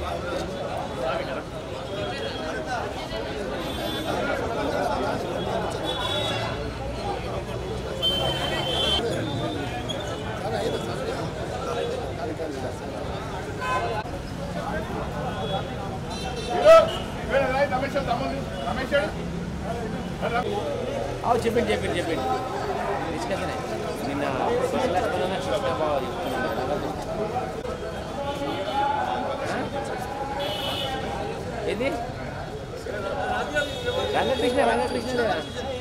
అవు చెప్పింది చెప్పింది చెప్పింది తీసుకెళ్తానే నిన్న స్పెషల్ హాస్పిటల్ కృష్ణ బాబు చెప్తున్నాను ఏంది రంగకృష్ణ రంగకృష్ణ లేదా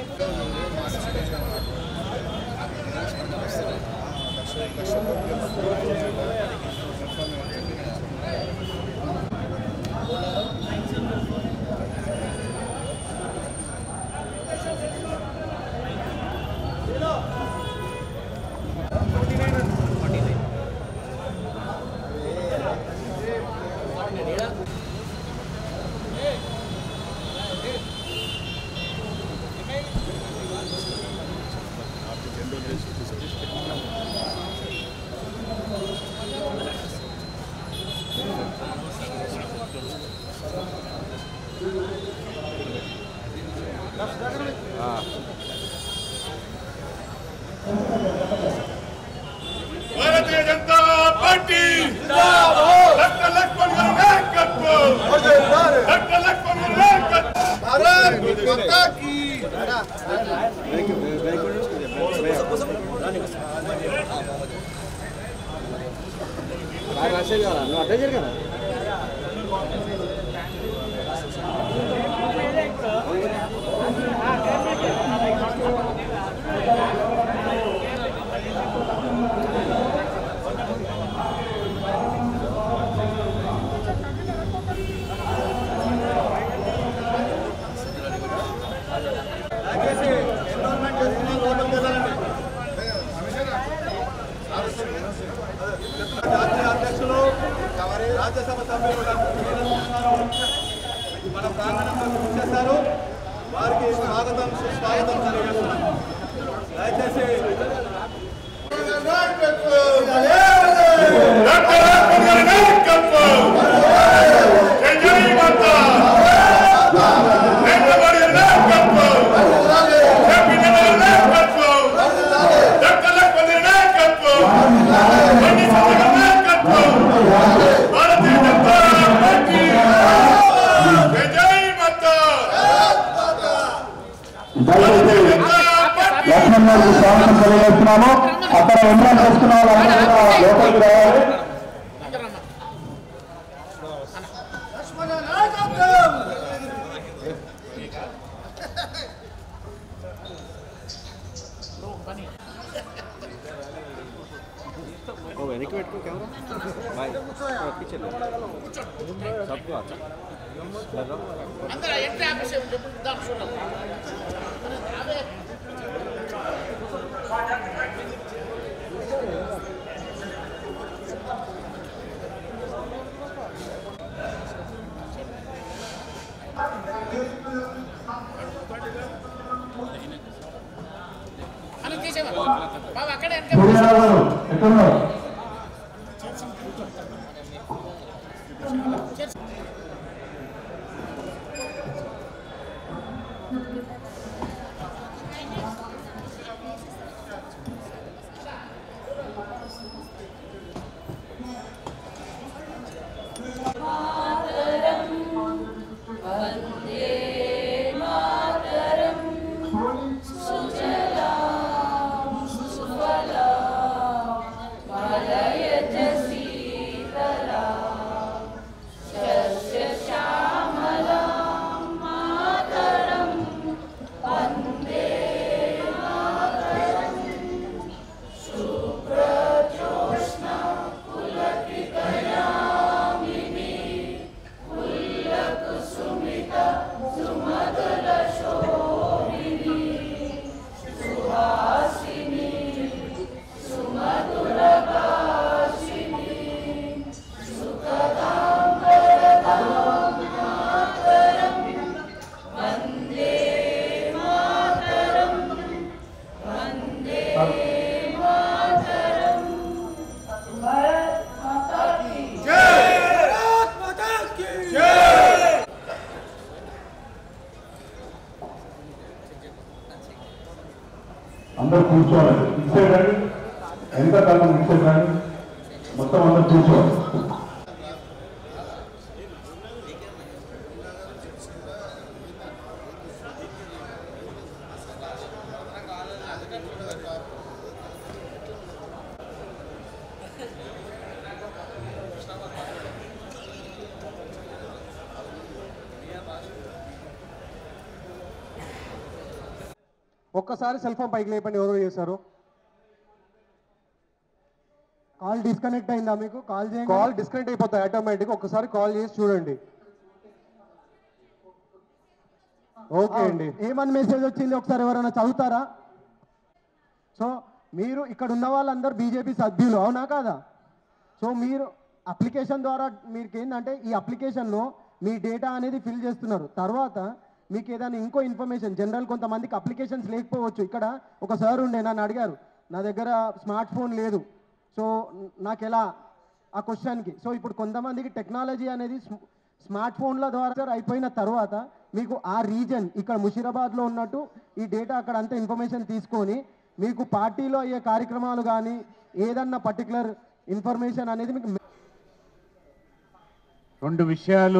భారతీయ జనతా పార్టీ డాక్టర్ లక్ష్మణ్ గారి నాయకత్వం డాక్టర్ లక్ష్మణ్ గారి నాయకత్వం भारत माता की నువ్వు అడ్డం జరిగాను దయచేసి ఎన్రోల్మెంట్ చేసుకున్న లోపలికి వెళ్ళాలండి జాతీయ అధ్యక్షులు రాజ్యసభ సభ్యులు డాక్టర్ వీరేంద్ర గారు మన ప్రాంగణంలో చేశారు వారికి స్వాగతం సుస్వాగతం తెలియజేస్తున్నాం దయచేసి డాక్టర్ లక్ష్మణ్ గారి నాయకత్వం జై జై మాతా నరేంద్ర మోడీ గారి నాయకత్వం జేపీ నడ్డా గారి నాయకత్వం డాక్టర్ లక్ష్మణ్ గారి నాయకత్వం బండి సంజయ్ గారి నాయకత్వం భారతీయ జనతా పార్టీ జై జై మాతా భారతీయ జనతా పార్టీ లక్ష్మణ్ గారికి స్వాగతం తెలియజేస్తున్నాము అక్కడ ఎంట్రన్స్ చేసుకున్న వాళ్ళందరూ కూడా లోపలికి రావాలి ఓ వెనక్కి పెట్టుకో కెమెరా బాయ్ పిక్చర్ సబ్కు అచ్చా సూర్యరావు గారు ఎక్కడున్నారు అందరూ కూర్చోవాలి ఇచ్చేది రండి ఎంత కాలం ఇచ్చేది రండి మొత్తం అందరూ కూర్చోవాలి ఒక్కసారి సెల్ ఫోన్ పైకి లేపండి ఎవరు చేశారు కాల్ డిస్కనెక్ట్ అయిందా మీకు కాల్ చేయండి కాల్ డిస్కనెక్ట్ అయిపోతాయి ఆటోమేటిక్ ఒక్కసారి కాల్ చేసి చూడండి ఓకే అండి ఏమని మెసేజ్ వచ్చింది ఒకసారి ఎవరైనా చదువుతారా సో మీరు ఇక్కడ ఉన్న వాళ్ళందరూ బీజేపీ సభ్యులు అవునా కాదా సో మీరు అప్లికేషన్ ద్వారా మీకు ఏంటంటే ఈ అప్లికేషన్లో మీ డేటా అనేది ఫిల్ చేస్తున్నారు తర్వాత మీకు ఏదైనా ఇంకో ఇన్ఫర్మేషన్ జనరల్ కొంతమందికి అప్లికేషన్స్ లేకపోవచ్చు ఇక్కడ ఒక సార్ ఉండే నన్ను అడిగారు నా దగ్గర స్మార్ట్ ఫోన్ లేదు సో నాకు ఎలా ఆ క్వశ్చన్కి సో ఇప్పుడు కొంతమందికి టెక్నాలజీ అనేది స్మ- స్మార్ట్ ఫోన్ల ద్వారా అయిపోయిన తర్వాత మీకు ఆ రీజన్ ఇక్కడ ముషీరాబాద్లో ఉన్నట్టు ఈ డేటా అక్కడ అంతా ఇన్ఫర్మేషన్ తీసుకొని మీకు పార్టీలో అయ్యే కార్యక్రమాలు కానీ ఏదన్నా పర్టికులర్ ఇన్ఫర్మేషన్ అనేది మీకు రెండు విషయాలు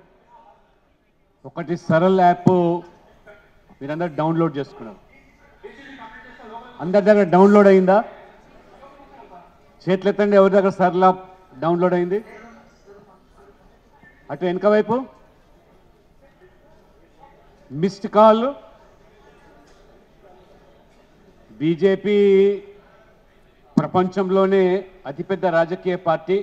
ఒకటి సరల్ యాప్ మీరందరూ డౌన్లోడ్ చేసుకున్నారు అందరి దగ్గర డౌన్లోడ్ అయిందా చేతులు ఎత్తండి ఎవరి దగ్గర సరళ డౌన్లోడ్ అయింది అటు వెనక వైపు మిస్డ్ కాల్ బీజేపీ ప్రపంచంలోనే అతిపెద్ద రాజకీయ పార్టీ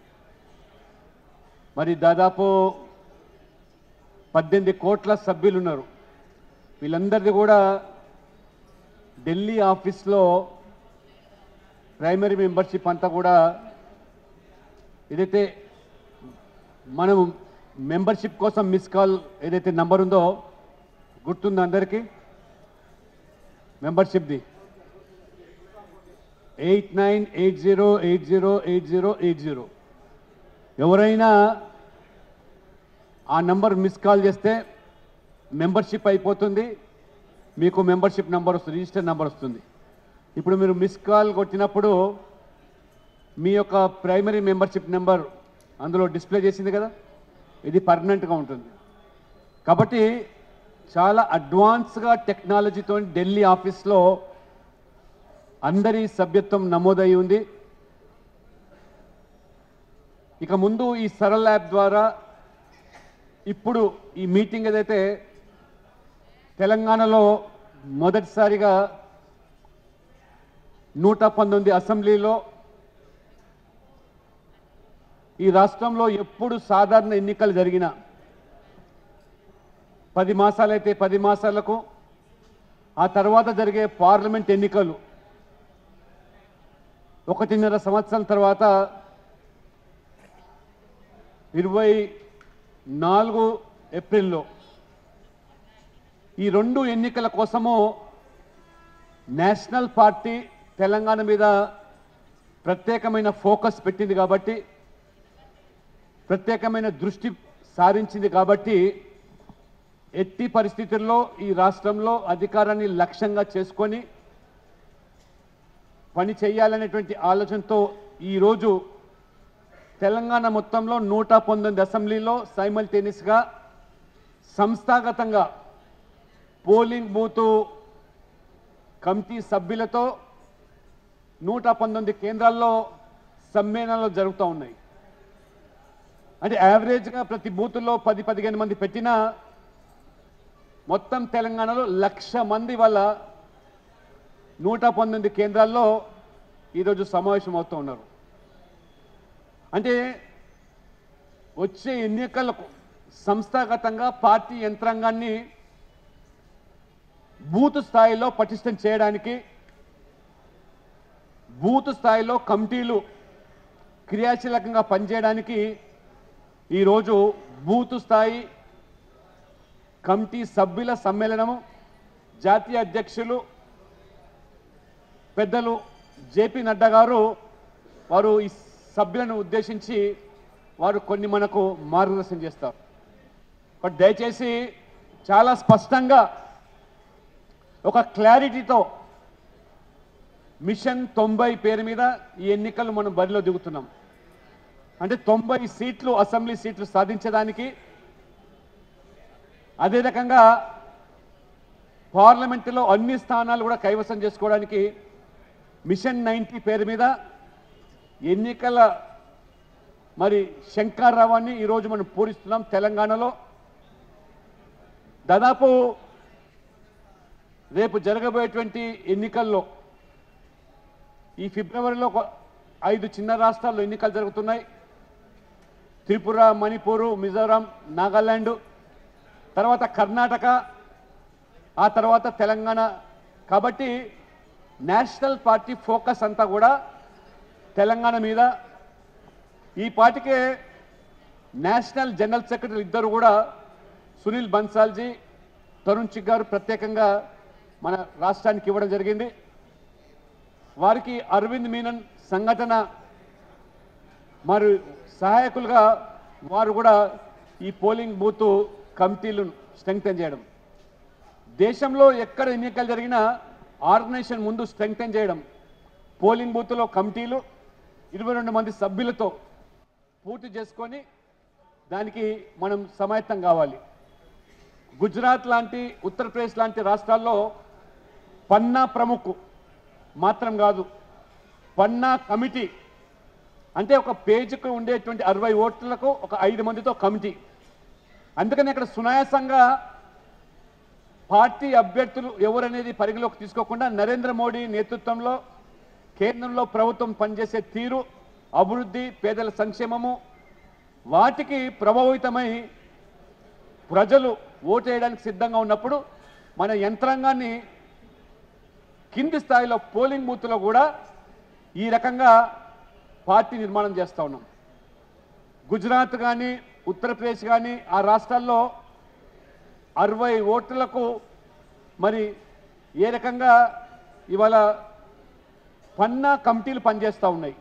మరి దాదాపు పద్దెనిమిది కోట్ల సభ్యులు ఉన్నారు వీళ్ళందరిది కూడా ఢిల్లీ ఆఫీస్లో ప్రైమరీ మెంబర్షిప్ అంతా కూడా ఏదైతే మనం మెంబర్షిప్ కోసం మిస్ కాల్ ఏదైతే నంబర్ ఉందో గుర్తుందో అందరికీ మెంబర్షిప్ది eight nine eight zero eight zero eight zero eight zero ఎవరైనా ఆ నంబర్ మిస్ కాల్ చేస్తే మెంబర్షిప్ అయిపోతుంది మీకు మెంబర్షిప్ నెంబర్ వస్తుంది రిజిస్టర్ నెంబర్ వస్తుంది ఇప్పుడు మీరు మిస్ కాల్ కొట్టినప్పుడు మీ యొక్క ప్రైమరీ మెంబర్షిప్ నెంబర్ అందులో డిస్ప్లే చేసింది కదా ఇది పర్మనెంట్గా ఉంటుంది కాబట్టి చాలా అడ్వాన్స్గా టెక్నాలజీతో ఢిల్లీ ఆఫీస్లో అందరి సభ్యత్వం నమోదై ఉంది ఇక ముందు ఈ సరళ యాప్ ద్వారా ఇప్పుడు ఈ మీటింగ్ ఏదైతే తెలంగాణలో మొదటిసారిగా నూట పంతొమ్మిది అసెంబ్లీలో ఈ రాష్ట్రంలో ఎప్పుడు సాధారణ ఎన్నికలు జరిగినా పది మాసాలైతే పది మాసాలకు ఆ తర్వాత జరిగే పార్లమెంట్ ఎన్నికలు ఒకటిన్నర సంవత్సరం తర్వాత ఇరవై నాలుగు ఏప్రిల్లో ఈ రెండు ఎన్నికల కోసము నేషనల్ పార్టీ తెలంగాణ మీద ప్రత్యేకమైన ఫోకస్ పెట్టింది కాబట్టి ప్రత్యేకమైన దృష్టి సారించింది కాబట్టి ఎట్టి పరిస్థితుల్లో ఈ రాష్ట్రంలో అధికారాన్ని లక్ష్యంగా చేసుకొని పని చేయాలనేటువంటి ఆలోచనతో ఈరోజు తెలంగాణ మొత్తంలో నూట పంతొమ్మిది అసెంబ్లీలో సైమల్టేనియస్గా సంస్థాగతంగా పోలింగ్ బూతు కమిటీ సభ్యులతో నూట పంతొమ్మిది కేంద్రాల్లో సమ్మేళనాలు జరుగుతూ ఉన్నాయి అంటే యావరేజ్గా ప్రతి బూతుల్లో పది పదిహేను మంది పెట్టినా మొత్తం తెలంగాణలో లక్ష మంది వల్ల నూట పంతొమ్మిది కేంద్రాల్లో ఈరోజు సమావేశం అవుతూ ఉన్నారు అంటే వచ్చే ఎన్నికలకు సంస్థాగతంగా పార్టీ యంత్రాంగాన్ని బూత్ స్థాయిలో పటిష్టం చేయడానికి బూత్ స్థాయిలో కమిటీలు క్రియాశీలకంగా పనిచేయడానికి ఈరోజు బూత్ స్థాయి కమిటీ సభ్యుల సమ్మేళనము జాతీయ అధ్యక్షులు పెద్దలు జేపీ నడ్డా గారు వారు ఈ సభ్యులను ఉద్దేశించి వారు కొన్ని మనకు మార్గదర్శనం చేస్తారు బట్ దయచేసి చాలా స్పష్టంగా ఒక క్లారిటీతో మిషన్ తొంభై పేరు మీద ఈ ఎన్నికలు మనం బరిలో దిగుతున్నాం అంటే తొంభై సీట్లు అసెంబ్లీ సీట్లు సాధించడానికి అదే రకంగా పార్లమెంటులో అన్ని స్థానాలు కూడా కైవసం చేసుకోవడానికి మిషన్ నైంటీ పేరు మీద ఎన్నికల మరి శంకారావాన్ని ఈరోజు మనం పూరిస్తున్నాం తెలంగాణలో దాదాపు రేపు జరగబోయేటువంటి ఎన్నికల్లో ఈ ఫిబ్రవరిలో ఒక ఐదు చిన్న రాష్ట్రాల్లో ఎన్నికలు జరుగుతున్నాయి త్రిపుర మణిపూరు మిజోరాం నాగాల్యాండ్ తర్వాత కర్ణాటక ఆ తర్వాత తెలంగాణ కాబట్టి నేషనల్ పార్టీ ఫోకస్ అంతా కూడా తెలంగాణ మీద ఈ పార్టీకే నేషనల్ జనరల్ సెక్రటరీ ఇద్దరు కూడా సునీల్ బన్సాల్జీ తరుణ్ చిగ్ గారు ప్రత్యేకంగా మన రాష్ట్రానికి ఇవ్వడం జరిగింది వారికి అరవింద్ మీనన్ సంఘటన మరి సహాయకులుగా వారు కూడా ఈ పోలింగ్ బూత్ కమిటీలను స్ట్రెంగ్తన్ చేయడం దేశంలో ఎక్కడ ఎన్నికలు జరిగినా ఆర్గనైజేషన్ ముందు స్ట్రెంగ్తన్ చేయడం పోలింగ్ బూత్లో కమిటీలు ఇరవై రెండు మంది సభ్యులతో పూర్తి చేసుకొని దానికి మనం సమాయత్తం కావాలి గుజరాత్ లాంటి ఉత్తరప్రదేశ్ లాంటి రాష్ట్రాల్లో పన్నా ప్రముఖ్ మాత్రం కాదు పన్నా కమిటీ అంటే ఒక పేజీకి ఉండేటువంటి అరవై ఓట్లకు ఒక ఐదు మందితో కమిటీ అందుకని ఇక్కడ సునాయాసంగా పార్టీ అభ్యర్థులు ఎవరనేది పరిగణలోకి తీసుకోకుండా నరేంద్ర మోడీ నేతృత్వంలో కేంద్రంలో ప్రభుత్వం పనిచేసే తీరు అభివృద్ధి పేదల సంక్షేమము వాటికి ప్రభావితమై ప్రజలు ఓటు వేయడానికి సిద్ధంగా ఉన్నప్పుడు మన యంత్రాంగాన్ని కింది స్థాయిలో పోలింగ్ బూత్లో కూడా ఈ రకంగా పార్టీ నిర్మాణం చేస్తూ ఉన్నాం గుజరాత్ కానీ ఉత్తరప్రదేశ్ కానీ ఆ రాష్ట్రాల్లో అరవై ఓట్లకు మరి ఏ రకంగా ఇవాళ పన్నా కమిటీలు పనిచేస్తూ ఉన్నాయి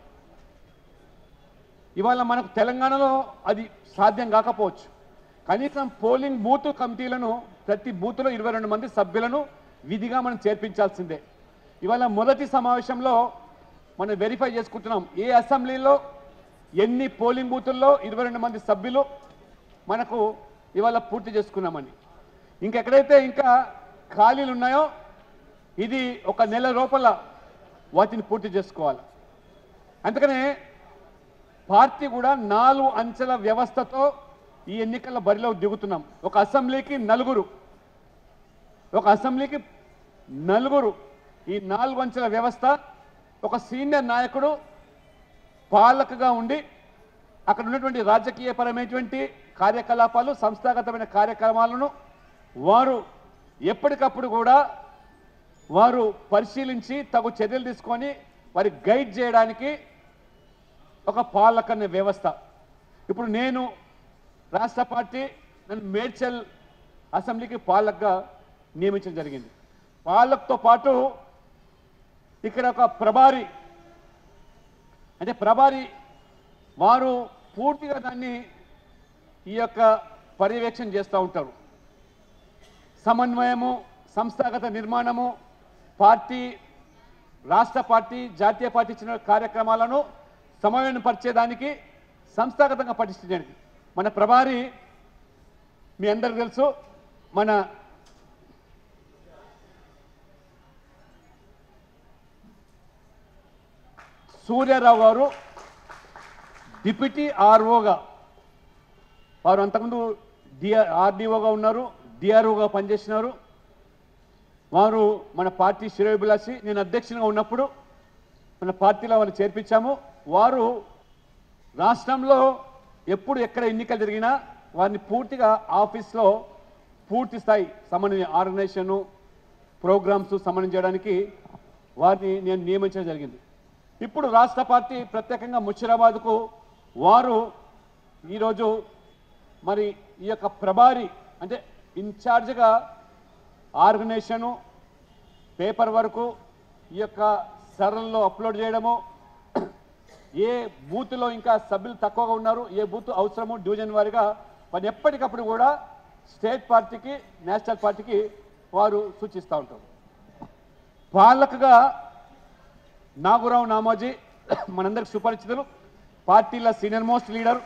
ఇవాళ మనకు తెలంగాణలో అది సాధ్యం కాకపోవచ్చు కనీసం పోలింగ్ బూత్ కమిటీలను ప్రతి బూత్లో ఇరవై రెండు మంది సభ్యులను విధిగా మనం చేర్పించాల్సిందే ఇవాళ మొదటి సమావేశంలో మనం వెరిఫై చేసుకుంటున్నాం ఏ అసెంబ్లీలో ఎన్ని పోలింగ్ బూతుల్లో ఇరవై రెండు మంది సభ్యులు మనకు ఇవాళ పూర్తి చేసుకున్నామని ఇంకెక్కడైతే ఇంకా ఖాళీలు ఉన్నాయో ఇది ఒక నెల లోపల వాటిని పూర్తి చేసుకోవాలి అందుకనే పార్టీ కూడా నాలుగు అంచెల వ్యవస్థతో ఈ ఎన్నికల బరిలో దిగుతున్నాం ఒక అసెంబ్లీకి నలుగురు ఒక అసెంబ్లీకి నలుగురు ఈ నాలుగు అంచెల వ్యవస్థ ఒక సీనియర్ నాయకుడు పాలకగా ఉండి అక్కడ ఉన్నటువంటి రాజకీయపరమైనటువంటి కార్యకలాపాలు సంస్థాగతమైన కార్యక్రమాలను వారు ఎప్పటికప్పుడు కూడా వారు పరిశీలించి తగు చర్యలు తీసుకొని వారి గైడ్ చేయడానికి ఒక పాలకన్న వ్యవస్థ ఇప్పుడు నేను రాష్ట్ర పార్టీ నన్ను మేడ్చల్ అసెంబ్లీకి పాలకగా నియమించడం జరిగింది పాలకతో పాటు ఇక్కడ ఒక ప్రభారి అంటే ప్రభారి వారు పూర్తిగా దాన్ని ఈ యొక్క పర్యవేక్షణ చేస్తూ ఉంటారు సమన్వయము సంస్థాగత నిర్మాణము పార్టీ రాష్ట్ర పార్టీ జాతీయ పార్టీ ఇచ్చిన కార్యక్రమాలను సమన్వయపరిచేదానికి సంస్థాగతంగా పటిష్టడానికి మన ప్రభారి మీ అందరికి తెలుసు మన సూర్యారావు గారు డిప్యూటీ ఆర్ఓగా వారు అంతకుముందు డిఆర్ ఆర్డీఓగా ఉన్నారు డిఆర్ఓగా పనిచేసినారు వారు మన పార్టీ శ్రేయోభిలాషి నేను అధ్యక్షునిగా ఉన్నప్పుడు మన పార్టీలో వారిని చేర్పించాము వారు రాష్ట్రంలో ఎప్పుడు ఎక్కడ ఎన్నికలు జరిగినా వారిని పూర్తిగా ఆఫీస్లో పూర్తి స్థాయి సమన్వయ ఆర్గనైజేషను ప్రోగ్రామ్స్ సమన్వయం చేయడానికి వారిని నేను నియమించడం జరిగింది ఇప్పుడు రాష్ట్ర పార్టీ ప్రత్యేకంగా ముషిరాబాద్కు వారు ఈరోజు మరి ఈ యొక్క ప్రభారి అంటే ఇన్ఛార్జ్గా ఆర్గనైజేషను పేపర్ వర్కు ఈ యొక్క సరళలో అప్లోడ్ చేయడము ఏ బూత్లో ఇంకా సభ్యులు తక్కువగా ఉన్నారు ఏ బూత్ అవసరము డివిజన్ వారిగా మరి ఎప్పటికప్పుడు కూడా స్టేట్ పార్టీకి నేషనల్ పార్టీకి వారు సూచిస్తూ ఉంటారు పాలకగా నాగురావు నామోజీ మనందరికి సుపరిచితులు పార్టీల సీనియర్ మోస్ట్ లీడర్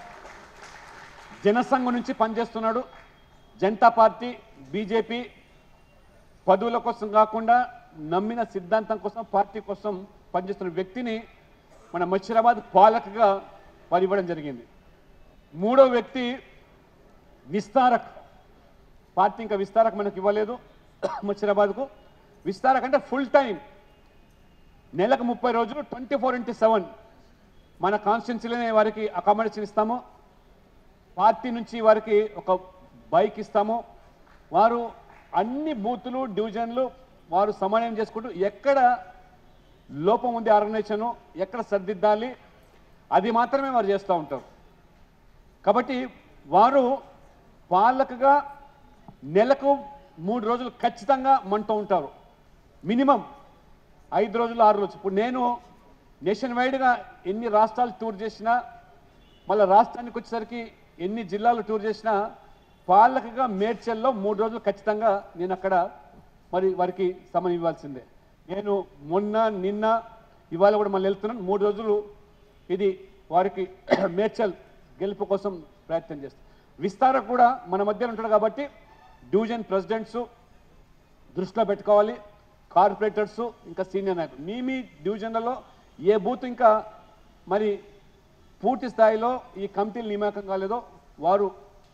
జనసంఘం నుంచి పనిచేస్తున్నాడు జనతా పార్టీ బీజేపీ పదవుల కోసం కాకుండా నమ్మిన సిద్ధాంతం కోసం పార్టీ కోసం పనిచేస్తున్న వ్యక్తిని మన మచ్చిరాబాద్ పాలకగా వారు ఇవ్వడం జరిగింది మూడో వ్యక్తి విస్తారక్ పార్టీ ఇంకా విస్తారక్ మనకు ఇవ్వలేదు ముచ్చిరాబాద్కు విస్తారక్ అంటే ఫుల్ టైం నెలకు ముప్పై రోజులు ట్వంటీ ఫోర్ ఇంటూ సెవెన్ మన కాన్స్టిట్యున్సీలోనే వారికి అకామిడేషన్ ఇస్తాము పార్టీ నుంచి వారికి ఒక బైక్ ఇస్తాము వారు అన్ని బూతులు డివిజన్లు వారు సమన్వయం చేసుకుంటూ ఎక్కడ లోపం ఉంది ఆర్గనైజేషను ఎక్కడ సర్దిద్దాలి అది మాత్రమే వారు చేస్తూ ఉంటారు కాబట్టి వారు పాలకగా నెలకు మూడు రోజులు ఖచ్చితంగా మంటూ ఉంటారు మినిమం ఐదు రోజులు ఆరు రోజులు ఇప్పుడు నేను నేషన్ వైడ్గా ఎన్ని రాష్ట్రాలు టూర్ చేసినా మళ్ళీ రాష్ట్రానికి వచ్చేసరికి ఎన్ని జిల్లాలు టూర్ చేసినా పాలకగా మేడ్చల్లో మూడు రోజులు ఖచ్చితంగా నేను అక్కడ మరి వారికి సమయం ఇవ్వాల్సిందే నేను మొన్న నిన్న ఇవాళ కూడా మళ్ళీ వెళ్తున్నాను మూడు రోజులు ఇది వారికి మేడ్చల్ గెలుపు కోసం ప్రయత్నం చేస్తాను విస్తార కూడా మన మధ్యలో ఉంటాడు కాబట్టి డివిజన్ ప్రెసిడెంట్స్ దృష్టిలో పెట్టుకోవాలి కార్పొరేటర్స్ ఇంకా సీనియర్ నాయకులు మీ మీ డివిజన్లలో ఏ బూత్ ఇంకా మరి పూర్తి స్థాయిలో ఈ కమిటీలు నియామకం కాలేదో వారు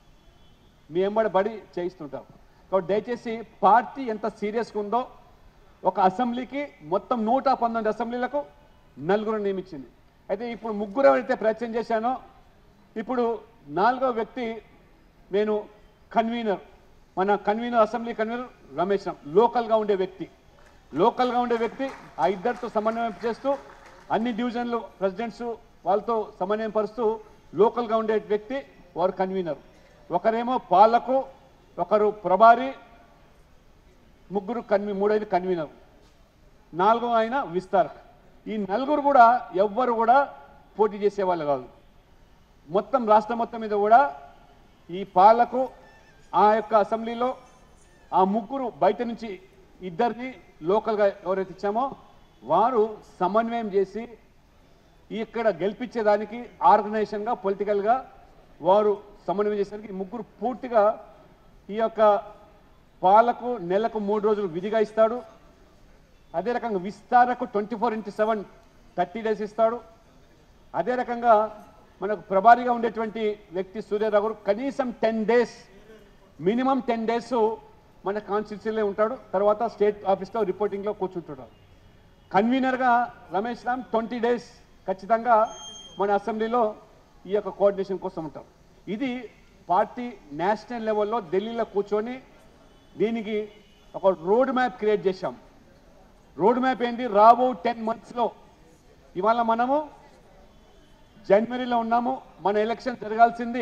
మీ ఎంబడి బడి చేయిస్తుంటారు కాబట్టి దయచేసి పార్టీ ఎంత సీరియస్గా ఉందో ఒక అసెంబ్లీకి మొత్తం నూట పంతొమ్మిది అసెంబ్లీలకు నలుగురు నియమించింది అయితే ఇప్పుడు ముగ్గురు ఎవరైతే ప్రయత్నం చేశానో ఇప్పుడు నాలుగో వ్యక్తి నేను కన్వీనర్ మన convener assembly convener Ramesh Ram లోకల్గా ఉండే వ్యక్తి లోకల్గా ఉండే వ్యక్తి ఆ ఇద్దరితో సమన్వయం చేస్తూ అన్ని డివిజన్లు ప్రెసిడెంట్స్ వాళ్ళతో సమన్వయం పరుస్తూ లోకల్గా ఉండే వ్యక్తి వారు కన్వీనర్ ఒకరేమో పాలకు ఒకరు ప్రభారి ముగ్గురు కన్వీ మూడైదు కన్వీనర్ నాలుగో ఆయన విస్తార్ ఈ నలుగురు కూడా ఎవ్వరు కూడా పోటీ చేసేవాళ్ళు కాదు మొత్తం రాష్ట్రం మొత్తం మీద కూడా ఈ పాలకు ఆ యొక్క అసెంబ్లీలో ఆ ముగ్గురు బయట నుంచి ఇద్దరిని లోకల్గా ఎవరైతే ఇచ్చామో వారు సమన్వయం చేసి ఇక్కడ గెలిపించేదానికి ఆర్గనైజేషన్గా పొలిటికల్గా వారు సమన్వయం చేసేదానికి ఈ ముగ్గురు పూర్తిగా ఈ యొక్క పాలకు నెలకు మూడు రోజులు విధిగా ఇస్తాడు అదే రకంగా విస్తారకు twenty four into seven thirty days ఇస్తాడు అదే రకంగా మనకు ప్రభారిగా ఉండేటువంటి వ్యక్తి సూర్యరావు గారు కనీసం ten days minimum ten days మన కాన్స్టిట్యూన్సీలో ఉంటాడు తర్వాత స్టేట్ ఆఫీస్లో రిపోర్టింగ్లో కూర్చుంటున్నాడు కన్వీనర్గా రమేష్ రామ్ ట్వంటీ డేస్ ఖచ్చితంగా మన అసెంబ్లీలో ఈ యొక్క కోఆర్డినేషన్ కోసం ఉంటారు ఇది పార్టీ నేషనల్ లెవెల్లో ఢిల్లీలో కూర్చొని దీనికి ఒక రోడ్ మ్యాప్ క్రియేట్ చేశాం రోడ్ మ్యాప్ ఏంటి రాబో టెన్ మంత్స్లో ఇవాళ మనము జనవరిలో ఉన్నాము మన ఎలక్షన్ జరగాల్సింది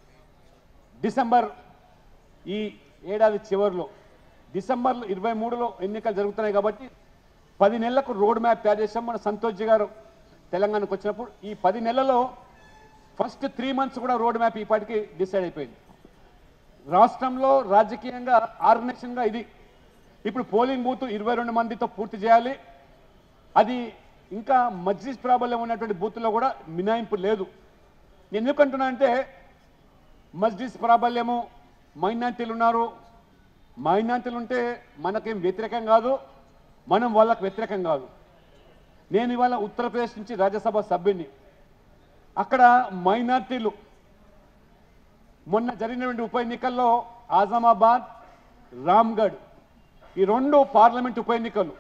డిసెంబర్ ఈ ఏడాది చివరిలో డిసెంబర్ ఇరవై మూడులో ఎన్నికలు జరుగుతున్నాయి కాబట్టి పది నెలలకు రోడ్ మ్యాప్ తయారు చేసాం మన సంతోష్ జీ గారు తెలంగాణకు వచ్చినప్పుడు ఈ పది నెలల్లో ఫస్ట్ త్రీ మంత్స్ కూడా రోడ్ మ్యాప్ ఈ పాటికి డిసైడ్ అయిపోయింది రాష్ట్రంలో రాజకీయంగా ఆర్గనైజేషన్గా ఇది ఇప్పుడు పోలింగ్ బూత్ ఇరవై రెండు మందితో పూర్తి చేయాలి అది ఇంకా మజ్జిస్ ప్రాబల్యం ఉన్నటువంటి బూత్లో కూడా మినాయింపు లేదు నేను ఎందుకంటున్నా అంటే మస్జిద్ ప్రాబల్యము మైనార్టీలు ఉన్నారు మైనార్టీలు ఉంటే మనకేం వ్యతిరేకం కాదు మనం వాళ్ళకి వ్యతిరేకం కాదు నేను ఇవాళ ఉత్తరప్రదేశ్ నుంచి రాజ్యసభ సభ్యుని అక్కడ మైనార్టీలు మొన్న జరిగినటువంటి ఉప ఎన్నికల్లో ఆజమాబాద్ రామ్గఢ్ ఈ రెండు పార్లమెంట్ ఉప ఎన్నికలు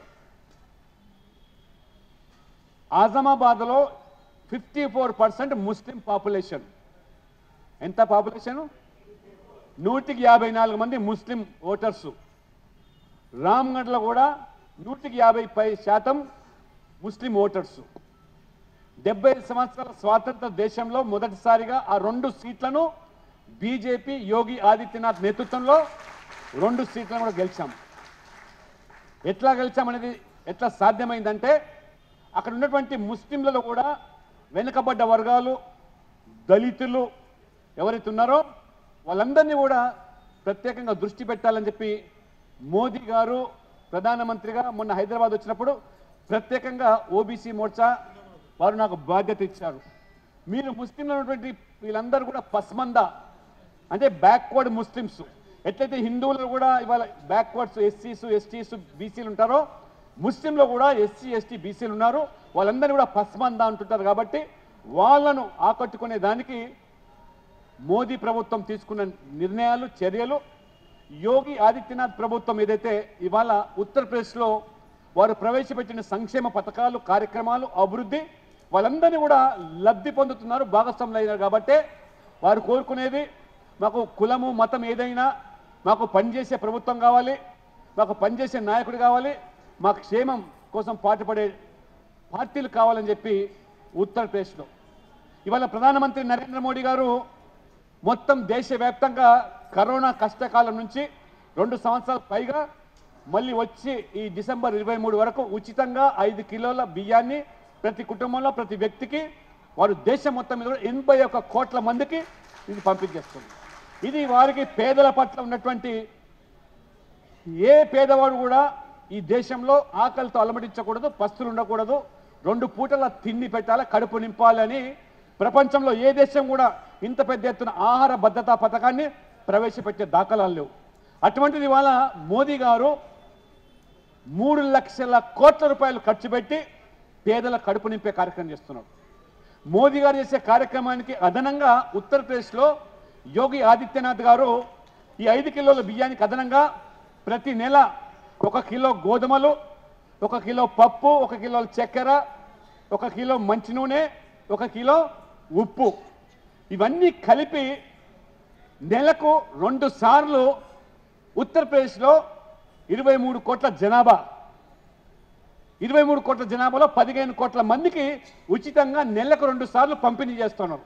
ఆజమాబాద్లో fifty four percent Muslim population ఎంత పాపులేషన్ నూటికి యాభై నాలుగు మంది ముస్లిం ఓటర్సు రామ్గఢ్లో కూడా నూటికి యాభై పై శాతం ముస్లిం ఓటర్సు డెబ్బై ఐదు సంవత్సరాల స్వాతంత్ర దేశంలో మొదటిసారిగా ఆ రెండు సీట్లను బీజేపీ యోగి ఆదిత్యనాథ్ నేతృత్వంలో రెండు సీట్లను కూడా గెలిచాం ఎట్లా గెలిచామనేది ఎట్లా సాధ్యమైందంటే అక్కడ ఉన్నటువంటి ముస్లింలలో కూడా వెనుకబడ్డ వర్గాలు దళితులు ఎవరైతే ఉన్నారో వాళ్ళందరినీ కూడా ప్రత్యేకంగా దృష్టి పెట్టాలని చెప్పి మోదీ గారు ప్రధానమంత్రిగా మొన్న హైదరాబాద్ వచ్చినప్పుడు ప్రత్యేకంగా ఓబీసీ మోర్చా వారు నాకు బాధ్యత ఇచ్చారు మీరు ముస్లింలు ఉన్నటువంటి వీళ్ళందరూ కూడా పస్మంద అంటే బ్యాక్వర్డ్ ముస్లిమ్స్ ఎట్లయితే హిందువులు కూడా ఇవాళ బ్యాక్వర్డ్స్ ఎస్సీస్ ఎస్టీస్ బీసీలు ఉంటారో ముస్లింలో కూడా ఎస్సీ ఎస్టీ బీసీలు ఉన్నారు వాళ్ళందరినీ కూడా పస్మంద అంటుంటారు కాబట్టి వాళ్ళను ఆకట్టుకునే దానికి మోదీ ప్రభుత్వం తీసుకున్న నిర్ణయాలు చర్యలు యోగి ఆదిత్యనాథ్ ప్రభుత్వం ఏదైతే ఇవాళ ఉత్తరప్రదేశ్లో వారు ప్రవేశపెట్టిన సంక్షేమ పథకాలు కార్యక్రమాలు అభివృద్ధి వాళ్ళందరినీ కూడా లబ్ధి పొందుతున్నారు భాగస్వాములు అయినారు కాబట్టి వారు కోరుకునేది మాకు కులము మతం ఏదైనా మాకు పనిచేసే ప్రభుత్వం కావాలి మాకు పనిచేసే నాయకుడు కావాలి మా క్షేమం కోసం పాటుపడే పార్టీలు కావాలని చెప్పి ఉత్తరప్రదేశ్లో ఇవాళ ప్రధానమంత్రి నరేంద్ర మోడీ గారు మొత్తం దేశవ్యాప్తంగా కరోనా కష్టకాలం నుంచి రెండు సంవత్సరాల పైగా మళ్ళీ వచ్చి ఈ డిసెంబర్ ఇరవై మూడు వరకు ఉచితంగా ఐదు కిలోల బియ్యాన్ని ప్రతి కుటుంబంలో ప్రతి వ్యక్తికి వారు దేశం మొత్తం మీద కూడా ఎనభై ఒక్క కోట్ల మందికి ఇది పంపించేస్తుంది ఇది వారికి పేదల పట్ల ఉన్నటువంటి ఏ పేదవాడు కూడా ఈ దేశంలో ఆకలితో అలమటించకూడదు పస్తులు ఉండకూడదు రెండు పూటల తిండి పెట్టాలి కడుపు నింపాలని ప్రపంచంలో ఏ దేశం కూడా ఇంత పెద్ద ఎత్తున ఆహార భద్రతా పథకాన్ని ప్రవేశపెట్టే దాఖలాలు లేవు అటువంటిది ఇవాళ మోదీ గారు మూడు లక్షల కోట్ల రూపాయలు ఖర్చు పెట్టి పేదల కడుపు నింపే కార్యక్రమం చేస్తున్నాడు మోదీ గారు చేసే కార్యక్రమానికి అదనంగా ఉత్తరప్రదేశ్లో యోగి ఆదిత్యనాథ్ గారు ఈ ఐదు కిలోల బియ్యానికి అదనంగా ప్రతి నెల ఒక కిలో గోధుమలు ఒక కిలో పప్పు ఒక కిలో చక్కెర ఒక కిలో మంచి నూనె ఒక కిలో ఉప్పు ఇవన్నీ కలిపి నెలకు రెండు సార్లు ఉత్తరప్రదేశ్లో ఇరవై మూడు కోట్ల జనాభా ఇరవై మూడు కోట్ల జనాభాలో పదిహేను కోట్ల మందికి ఉచితంగా నెలకు రెండు సార్లు పంపిణీ చేస్తున్నారు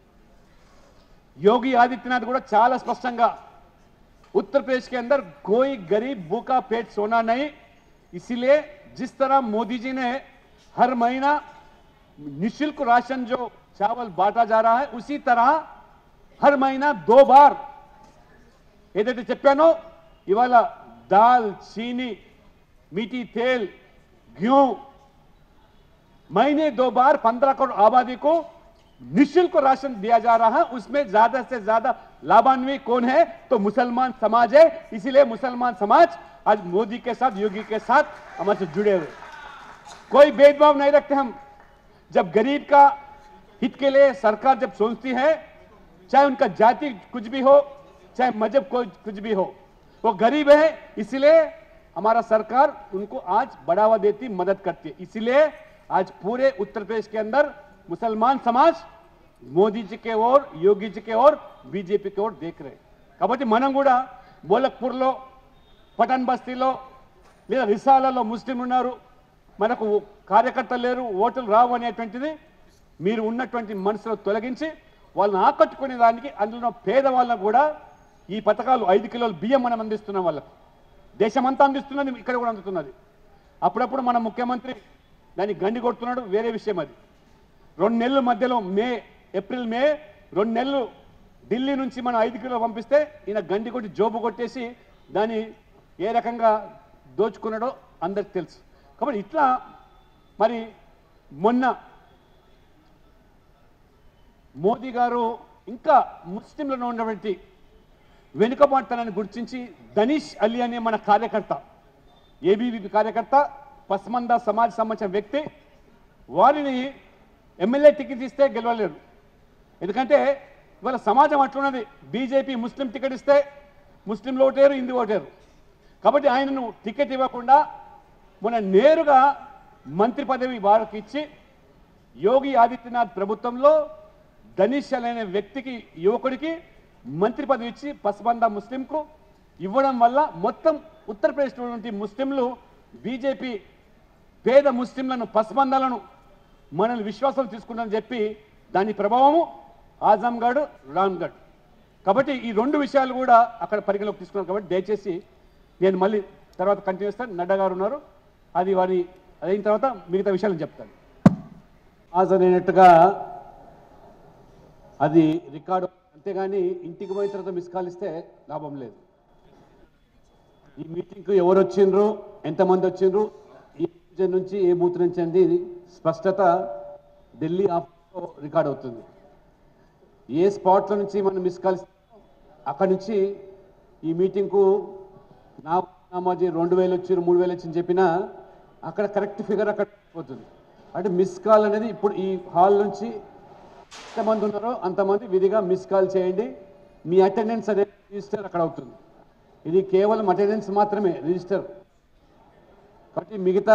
యోగి ఆదిత్యనాథ్ కూడా చాలా స్పష్టంగా उत्तर प्रदेश के अंदर कोई गरीब भूखा पेट सोना नहीं इसीलिए जिस तरह मोदी जी ने हर महीना निशुल्क राशन जो चावल बांटा जा रहा है उसी तरह हर महीना दो बार ఏదైతే చెప్పానో ఇవాళ దాల్ చీनी मीठी तेल गेहूं महीने दो बार पंद्रह करोड़ आबादी को निशुल्क राशन दिया जा रहा है उसमें ज्यादा से ज्यादा लाभान्वित कौन है तो मुसलमान समाज है इसीलिए मुसलमान समाज आज मोदी के साथ योगी के साथ हमारे से जुड़े हुए कोई भेदभाव नहीं रखते हम जब गरीब का हित के लिए सरकार जब सोचती है चाहे उनका जाति कुछ भी हो चाहे मजहब कोई कुछ भी हो वो गरीब है इसलिए हमारा सरकार उनको आज बढ़ावा देती मदद करती है इसलिए आज पूरे उत्तर प्रदेश के अंदर मुसलमान समाज మోదీ जी के ओर योगी जी के ओर బీజేపీ के ओर देख रहे కాబట్టి మనం కూడా బోలక్పూర్లో పఠాన్ బస్తీలో లేదా రిసాలలో ముస్లింలు ఉన్నారు మనకు కార్యకర్తలు లేరు ఓటులు రావు అనేటువంటిది మీరు ఉన్నటువంటి మనసులో తొలగించి వాళ్ళని ఆకట్టుకునే దానికి అందులో పేదవాళ్ళకు కూడా ఈ పథకాలు ఐదు కిలోల బియ్యం మనం అందిస్తున్నాం వాళ్ళకు దేశమంతా అందిస్తున్నది ఇక్కడ కూడా అందుతున్నది అప్పుడప్పుడు మన ముఖ్యమంత్రి దాన్ని గండి కొడుతున్నాడు వేరే విషయం అది రెండు నెలల మధ్యలో మే ఏప్రిల్ మే రెండు నెలలు ఢిల్లీ నుంచి మనం ఐదు కిలో పంపిస్తే ఈయన గండి కొట్టి జోబు కొట్టేసి దాన్ని ఏ రకంగా దోచుకున్నాడో అందరికి తెలుసు కాబట్టి ఇట్లా మరి మొన్న మోదీ గారు ఇంకా ముస్లింలలో ఉన్నటువంటి వెనుకబాటుతనాన్ని గుర్తించి ధనీష్ అలీ అనే మన కార్యకర్త ఏబీవీపీ కార్యకర్త పస్మంద సమాజ్ సంబంధించిన వ్యక్తి వారిని ఎమ్మెల్యే టికెట్ ఇస్తే గెలవలేరు ఎందుకంటే ఇవాళ సమాజం అట్లున్నది బీజేపీ ముస్లిం టికెట్ ఇస్తే ముస్లింలు ఓటేరు హిందూ ఓటేరు కాబట్టి ఆయనను టికెట్ ఇవ్వకుండా మన నేరుగా మంత్రి పదవి వారికి ఇచ్చి యోగి ఆదిత్యనాథ్ ప్రభుత్వంలో ధనీష్ అనే వ్యక్తికి యువకుడికి మంత్రి పదవి ఇచ్చి పసబంద ముస్లింకు ఇవ్వడం వల్ల మొత్తం ఉత్తరప్రదేశ్లో ఉన్నటువంటి ముస్లింలు బీజేపీ పేద ముస్లింలను పసబందాలను మనల్ని విశ్వాసం తీసుకుంటామని చెప్పి దాని ప్రభావము ఆజంగఢ్ రామ్గఢ్ కాబట్టి ఈ రెండు విషయాలు కూడా అక్కడ పరిగణలోకి తీసుకున్నాను కాబట్టి దయచేసి నేను మళ్ళీ తర్వాత కంటిన్యూ చేస్తాను నడ్డా గారు ఉన్నారు అది వారి అయిన తర్వాత మిగతా విషయాలు చెప్తాను హాజరైనట్టుగా అది రికార్డు అంతేగాని ఇంటికి పోయిన తర్వాత మిస్ కాల్ ఇస్తే లాభం లేదు ఈ మీటింగ్కు ఎవరు వచ్చిండ్రు ఎంతమంది వచ్చిండ్రు ఈ డివిజన్ నుంచి ఏ బూత్ నుంచి అనేది స్పష్టత ఢిల్లీ ఆఫీస్లో రికార్డ్ అవుతుంది ఏ స్పాట్లో నుంచి మనం మిస్ కాల్ అక్కడి నుంచి ఈ మీటింగ్కు నా నామాజీ రెండు వేలు వచ్చి మూడు వేలు వచ్చి చెప్పినా అక్కడ కరెక్ట్ ఫిగర్ అక్కడ పోతుంది అంటే మిస్ కాల్ అనేది ఇప్పుడు ఈ హాల్ నుంచి ఎంతమంది ఉన్నారో అంతమంది విధిగా మిస్ కాల్ చేయండి మీ అటెండెన్స్ అనేది రిజిస్టర్ అక్కడ అవుతుంది ఇది కేవలం అటెండెన్స్ మాత్రమే రిజిస్టర్ కాబట్టి మిగతా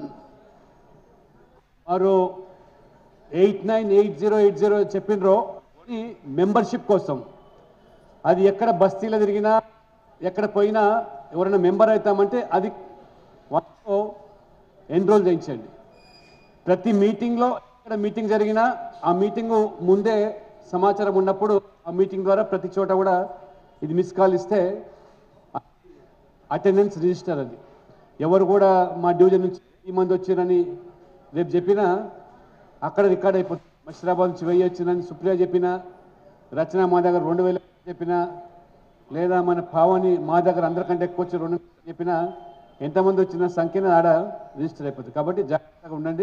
వారు eight nine eight zero eight zero చెప్పినరో ఈ మెంబర్షిప్ కోసం అది ఎక్కడ బస్తీలో తిరిగినా ఎక్కడ పోయినా ఎవరైనా మెంబర్ అవుతామంటే అది వాళ్ళతో ఎన్రోల్ చేయించండి ప్రతి మీటింగ్లో ఎక్కడ మీటింగ్ జరిగినా ఆ మీటింగ్ ముందే సమాచారం ఉన్నప్పుడు ఆ మీటింగ్ ద్వారా ప్రతి చోట కూడా ఇది మిస్ కాల్ ఇస్తే అటెండెన్స్ రిజిస్టర్ అది ఎవరు కూడా మా డివిజన్ నుంచి ఈ మంది వచ్చారని రేపు చెప్పినా అక్కడ రికార్డ్ అయిపోతుంది మషిరాబాద్ నుంచి వెయ్యి వచ్చిందని సుప్రియ చెప్పినా రచన మా దగ్గర రెండు వేలు చెప్పినా లేదా మన పావని మా దగ్గర అందరికంటే ఎక్కువ వచ్చి రెండు వేలు చెప్పినా ఎంతమంది వచ్చిన సంఖ్యను ఆడ రిజిస్టర్ అయిపోతుంది కాబట్టి జాగ్రత్తగా ఉండండి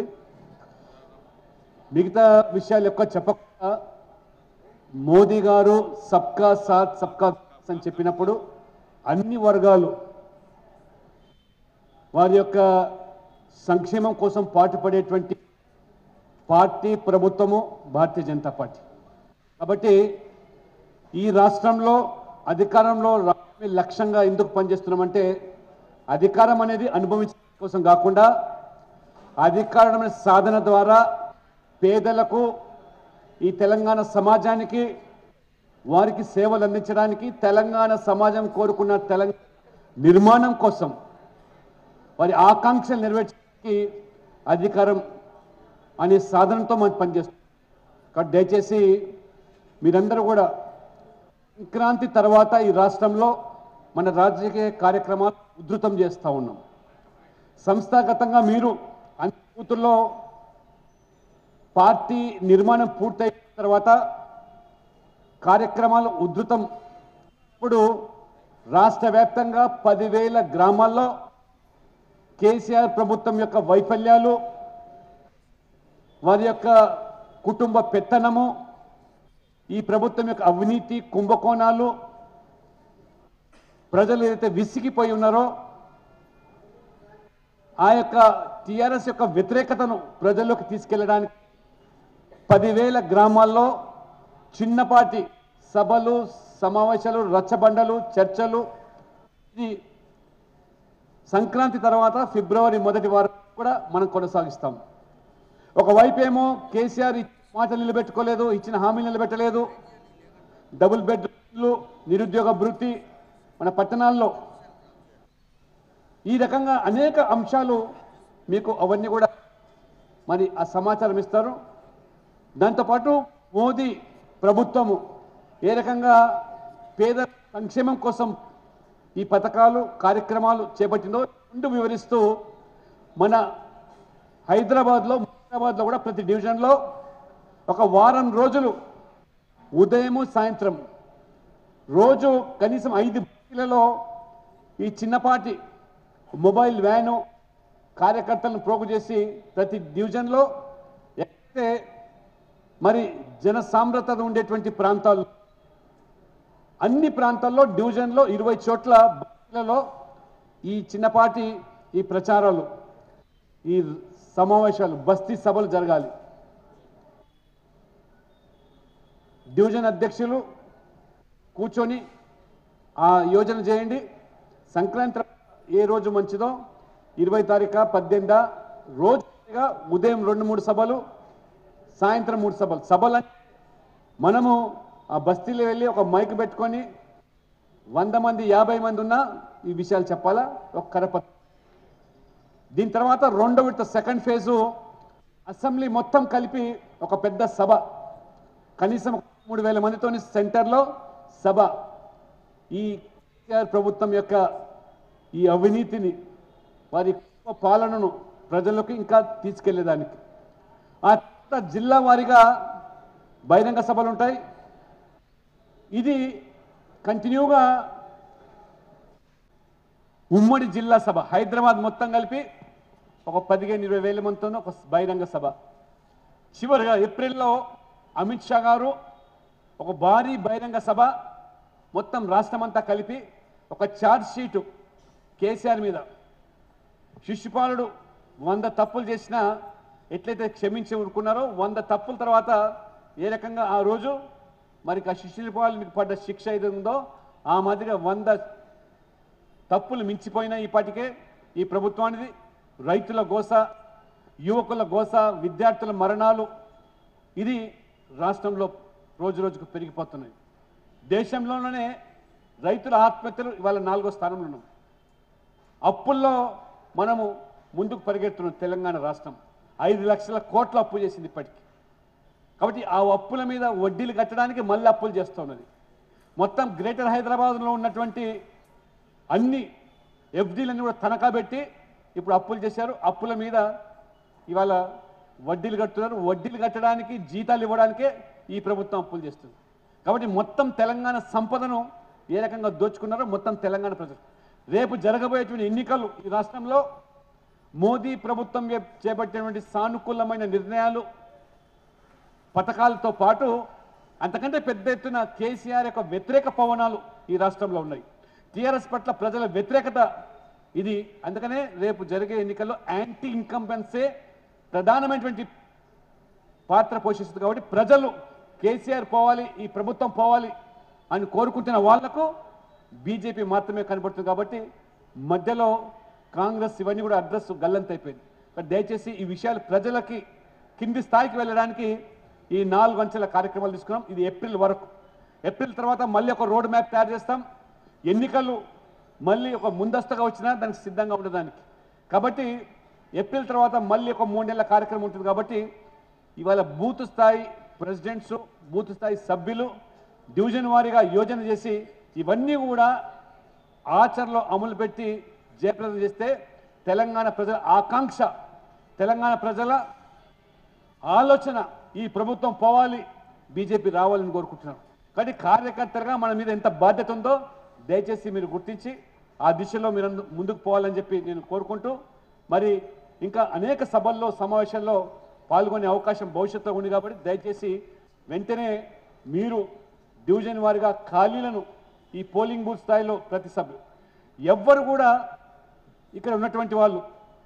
మిగతా విషయాలు ఎక్కువ చెప్పకుండా మోదీ గారు సబ్కా సాత్ సబ్కా వికాస్ అని చెప్పినప్పుడు అన్ని వర్గాలు వారి యొక్క సంక్షేమం కోసం పాటుపడేటువంటి పార్టీ ప్రభుత్వము భారతీయ జనతా పార్టీ కాబట్టి ఈ రాష్ట్రంలో అధికారంలో రావడమే లక్ష్యంగా ఎందుకు పనిచేస్తున్నామంటే అధికారం అనేది అనుభవించడం కోసం కాకుండా అధికారం అనే సాధన ద్వారా పేదలకు ఈ తెలంగాణ సమాజానికి వారికి సేవలు అందించడానికి తెలంగాణ సమాజం కోరుకున్న తెలంగాణ నిర్మాణం కోసం వారి ఆకాంక్షలు నెరవేర్చడానికి అధికారం అనే సాధనతో మనం పనిచేస్తాం కాబట్టి దయచేసి మీరందరూ కూడా సంక్రాంతి తర్వాత ఈ రాష్ట్రంలో మన రాజకీయ కార్యక్రమాలు ఉధృతం చేస్తూ ఉన్నాం సంస్థాగతంగా మీరు అన్ని బూతుల్లో పార్టీ నిర్మాణం పూర్తయిన తర్వాత కార్యక్రమాలు ఉధృతం ఇప్పుడు రాష్ట్ర వ్యాప్తంగా పదివేల గ్రామాల్లో కేసీఆర్ ప్రభుత్వం యొక్క వైఫల్యాలు వారి యొక్క కుటుంబ పెత్తనము ఈ ప్రభుత్వం యొక్క అవినీతి కుంభకోణాలు ప్రజలు ఏదైతే విసిగిపోయి ఉన్నారో ఆ యొక్క టిఆర్ఎస్ యొక్క వ్యతిరేకతను ప్రజల్లోకి తీసుకెళ్ళడానికి పదివేల గ్రామాల్లో చిన్నపాటి సభలు సమావేశాలు రచ్చబండలు చర్చలు ఇది సంక్రాంతి తర్వాత ఫిబ్రవరి మొదటి వారం కూడా మనం కొనసాగిస్తాం ఒకవైపు ఏమో కేసీఆర్ ఇచ్చిన మాట నిలబెట్టుకోలేదు ఇచ్చిన హామీలు నిలబెట్టలేదు డబుల్ బెడ్లు నిరుద్యోగ భృతి మన పట్టణాల్లో ఈ రకంగా అనేక అంశాలు మీకు అవన్నీ కూడా మరి ఆ సమాచారం ఇస్తారు దాంతోపాటు మోదీ ప్రభుత్వము ఏ రకంగా పేద సంక్షేమం కోసం ఈ పథకాలు కార్యక్రమాలు చేపట్టిందో రెండు వివరిస్తూ మన హైదరాబాద్లో హైదరాబాద్లో కూడా ప్రతి డివిజన్లో ఒక వారం రోజులు ఉదయము సాయంత్రం రోజు కనీసం ఐదు బస్సులలో ఈ చిన్నపాటి మొబైల్ వ్యాను కార్యకర్తలను ప్రోగు చేసి ప్రతి డివిజన్లో ఎక్కడైతే మరి జన సాంద్రత ఉండేటువంటి ప్రాంతాలు అన్ని ప్రాంతాల్లో డివిజన్లో ఇరవై చోట్ల బస్సులలో ఈ చిన్నపాటి ఈ ప్రచారాలు ఈ సమావేశాలు బస్తీ సభలు జరగాలి డివిజన్ అధ్యక్షులు కూర్చొని ఆ యోజన చేయండి సంక్రాంతి ఏ రోజు మంచిదో ఇరవై తారీఖు పద్దెనిమిదా రోజుగా ఉదయం రెండు మూడు సభలు సాయంత్రం మూడు సభలు సభలు అంటే మనము ఆ బస్తీలో వెళ్ళి ఒక మైక్ పెట్టుకొని వంద మంది యాభై మంది ఉన్నా ఈ విషయాలు చెప్పాలా ఒక కరపత్రం దీని తర్వాత రెండో విడత సెకండ్ ఫేజు అసెంబ్లీ మొత్తం కలిపి ఒక పెద్ద సభ కనీసం మూడు వేల మందితోని సెంటర్లో సభ ఈ కేసీఆర్ ప్రభుత్వం యొక్క ఈ అవినీతిని వారి కుటుంబ పాలనను ప్రజలకు ఇంకా తీసుకెళ్లేదానికి ఆ తర్వాత జిల్లా వారీగా బహిరంగ సభలు ఉంటాయి ఇది కంటిన్యూగా ఉమ్మడి జిల్లా సభ హైదరాబాద్ మొత్తం కలిపి ఒక పదిహేను ఇరవై వేల మందితో ఒక బహిరంగ సభ చివరిగా ఏప్రిల్లో అమిత్ షా గారు ఒక భారీ బహిరంగ సభ మొత్తం రాష్ట్రమంతా కలిపి ఒక ఛార్జ్ షీటు కేసీఆర్ మీద శిశుపాలుడు వంద తప్పులు చేసినా ఎట్లయితే క్షమించి ఊరుకున్నారో వంద తప్పుల తర్వాత ఏ రకంగా ఆ రోజు మరి ఆ శిశుపాలునికి పడ్డ శిక్ష ఏది ఉందో ఆ మాదిరిగా వంద తప్పులు మించిపోయినా ఈపాటికే ఈ ప్రభుత్వానిది రైతుల గోస యువకుల గోస విద్యార్థుల మరణాలు ఇది రాష్ట్రంలో రోజు రోజుకు పెరిగిపోతున్నాయి దేశంలోనే రైతుల ఆత్మహత్యలు ఇవాళ నాలుగో స్థానంలో ఉన్నాం అప్పుల్లో మనము ముందుకు పరిగెడుతున్నాం తెలంగాణ రాష్ట్రం ఐదు లక్షల కోట్ల అప్పు చేసింది ఇప్పటికి కాబట్టి ఆ అప్పుల మీద వడ్డీలు కట్టడానికి మళ్ళీ అప్పులు చేస్తున్నది మొత్తం గ్రేటర్ హైదరాబాద్లో ఉన్నటువంటి అన్ని ఎఫ్డీలన్నీ కూడా తనఖా పెట్టి ఇప్పుడు అప్పులు చేశారు అప్పుల మీద ఇవాళ వడ్డీలు కడుతున్నారు వడ్డీలు కట్టడానికి జీతాలు ఇవ్వడానికే ఈ ప్రభుత్వం అప్పులు చేస్తుంది కాబట్టి మొత్తం తెలంగాణ సంపదను ఏ రకంగా దోచుకున్నారో మొత్తం తెలంగాణ ప్రజలు రేపు జరగబోయేటువంటి ఎన్నికలు ఈ రాష్ట్రంలో మోదీ ప్రభుత్వం చే- చేపట్టినటువంటి సానుకూలమైన నిర్ణయాలు పథకాలతో పాటు అంతకంటే పెద్ద ఎత్తున కేసీఆర్ యొక్క వ్యతిరేక పవనాలు ఈ రాష్ట్రంలో ఉన్నాయి టీఆర్ఎస్ పట్ల ప్రజల వ్యతిరేకత ఇది అందుకనే రేపు జరిగే ఎన్నికల్లో యాంటీ ఇన్కంబెన్సే ప్రధానమైనటువంటి పాత్ర పోషిస్తుంది కాబట్టి ప్రజలు కేసీఆర్ పోవాలి ఈ ప్రభుత్వం పోవాలి అని కోరుకుంటున్న వాళ్లకు బీజేపీ మాత్రమే కనబడుతుంది కాబట్టి మధ్యలో కాంగ్రెస్ ఇవన్నీ కూడా అడ్రస్ గల్లంతైపోయింది కాబట్టి దయచేసి ఈ విషయాలు ప్రజలకి కింది స్థాయికి వెళ్ళడానికి ఈ నాలుగు అంచెల కార్యక్రమాలు తీసుకున్నాం ఇది ఏప్రిల్ వరకు ఏప్రిల్ తర్వాత మళ్ళీ ఒక రోడ్ మ్యాప్ తయారు చేస్తాం ఎన్నికలు మళ్ళీ ఒక ముందస్తుగా వచ్చినా దానికి సిద్ధంగా ఉండడానికి కాబట్టి ఏప్రిల్ తర్వాత మళ్ళీ ఒక మూడు నెలల కార్యక్రమం ఉంటుంది కాబట్టి ఇవాళ బూత్ స్థాయి ప్రెసిడెంట్స్ బూత్ స్థాయి సభ్యులు డివిజన్ వారీగా యోజన చేసి ఇవన్నీ కూడా ఆచరణలో అమలు పెట్టి జయప్రదం చేస్తే తెలంగాణ ప్రజల ఆకాంక్ష తెలంగాణ ప్రజల ఆలోచన ఈ ప్రభుత్వం పోవాలి బీజేపీ రావాలని కోరుకుంటున్నాం కానీ కార్యకర్తలుగా మన మీద ఎంత బాధ్యత ఉందో దయచేసి మీరు గుర్తించి ఆ దిశలో మీరు అందు- ముందుకు పోవాలని చెప్పి నేను కోరుకుంటూ మరి ఇంకా అనేక సభల్లో సమావేశాల్లో పాల్గొనే అవకాశం భవిష్యత్తులో ఉంది కాబట్టి దయచేసి వెంటనే మీరు డివిజన్ వారిగా ఖాళీలను ఈ పోలింగ్ బూత్ స్థాయిలో ప్రతి సభ్యు ఎవ్వరు కూడా ఇక్కడ ఉన్నటువంటి వాళ్ళు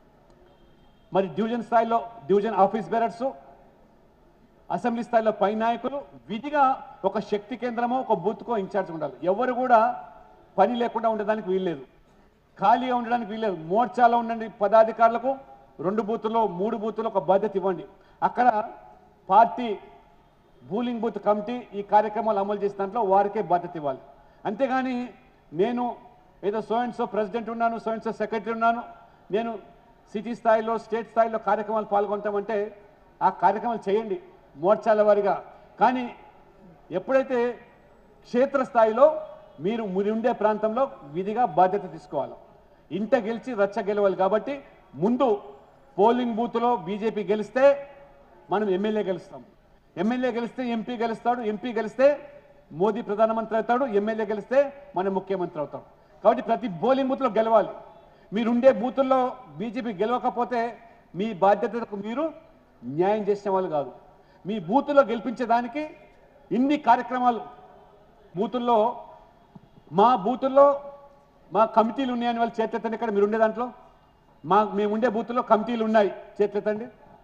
మరి డివిజన్ స్థాయిలో డివిజన్ ఆఫీస్ బేరర్స్ అసెంబ్లీ స్థాయిలో పై నాయకులు విధిగా ఒక శక్తి కేంద్రమో ఒక బూత్కో ఇన్ఛార్జ్ ఉండాలి ఎవరు కూడా పని లేకుండా ఉండడానికి వీల్లేదు ఖాళీగా ఉండడానికి వీల్లేదు మోర్చాలో ఉండండి పదాధికారులకు రెండు బూతుల్లో మూడు బూతుల్లో ఒక బాధ్యత ఇవ్వండి అక్కడ పార్టీ బూలింగ్ బూత్ కమిటీ ఈ కార్యక్రమాలు అమలు చేసిన దాంట్లో వారికే బాధ్యత ఇవ్వాలి అంతేగాని నేను ఏదో సో అండ్ సో ప్రెసిడెంట్ ఉన్నాను సో అండ్ సో సెక్రటరీ ఉన్నాను నేను సిటీ స్థాయిలో స్టేట్ స్థాయిలో కార్యక్రమాలు పాల్గొంటామంటే ఆ కార్యక్రమాలు చేయండి మోర్చాల వారిగా కానీ ఎప్పుడైతే క్షేత్రస్థాయిలో మీరు మీరు ఉండే ప్రాంతంలో విధిగా బాధ్యత తీసుకోవాలి ఇంట గెలిచి రచ్చ గెలవాలి కాబట్టి ముందు పోలింగ్ బూత్లో బీజేపీ గెలిస్తే మనం ఎమ్మెల్యే గెలుస్తాం ఎమ్మెల్యే గెలిస్తే ఎంపీ గెలుస్తాడు ఎంపీ గెలిస్తే మోదీ ప్రధానమంత్రి అవుతాడు ఎమ్మెల్యే గెలిస్తే మన ముఖ్యమంత్రి అవుతాడు కాబట్టి ప్రతి పోలింగ్ బూత్లో గెలవాలి మీరుండే బూతుల్లో బీజేపీ గెలవకపోతే మీ బాధ్యతకు మీరు న్యాయం చేసిన వాళ్ళు కాదు మీ బూతుల్లో గెలిపించేదానికి ఇన్ని కార్యక్రమాలు బూతుల్లో మా బూతుల్లో మా కమిటీలు ఉన్నాయని వాళ్ళు చేతెత్తండి ఇక్కడ మీరు ఉండే దాంట్లో మా మేము ఉండే బూతుల్లో కమిటీలు ఉన్నాయి చేతెత్తండి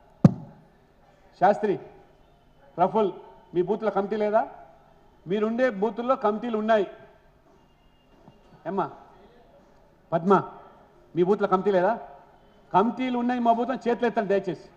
శాస్త్రి ప్రఫుల్ మీ బూత్లో కమిటీ లేదా మీరుండే బూతుల్లో కమిటీలు ఉన్నాయి ఏమ్మా పద్మ మీ బూత్లో కమిటీ లేదా కమిటీలు ఉన్నాయి మా బూత్లో చేతులు ఎత్తండి దయచేసి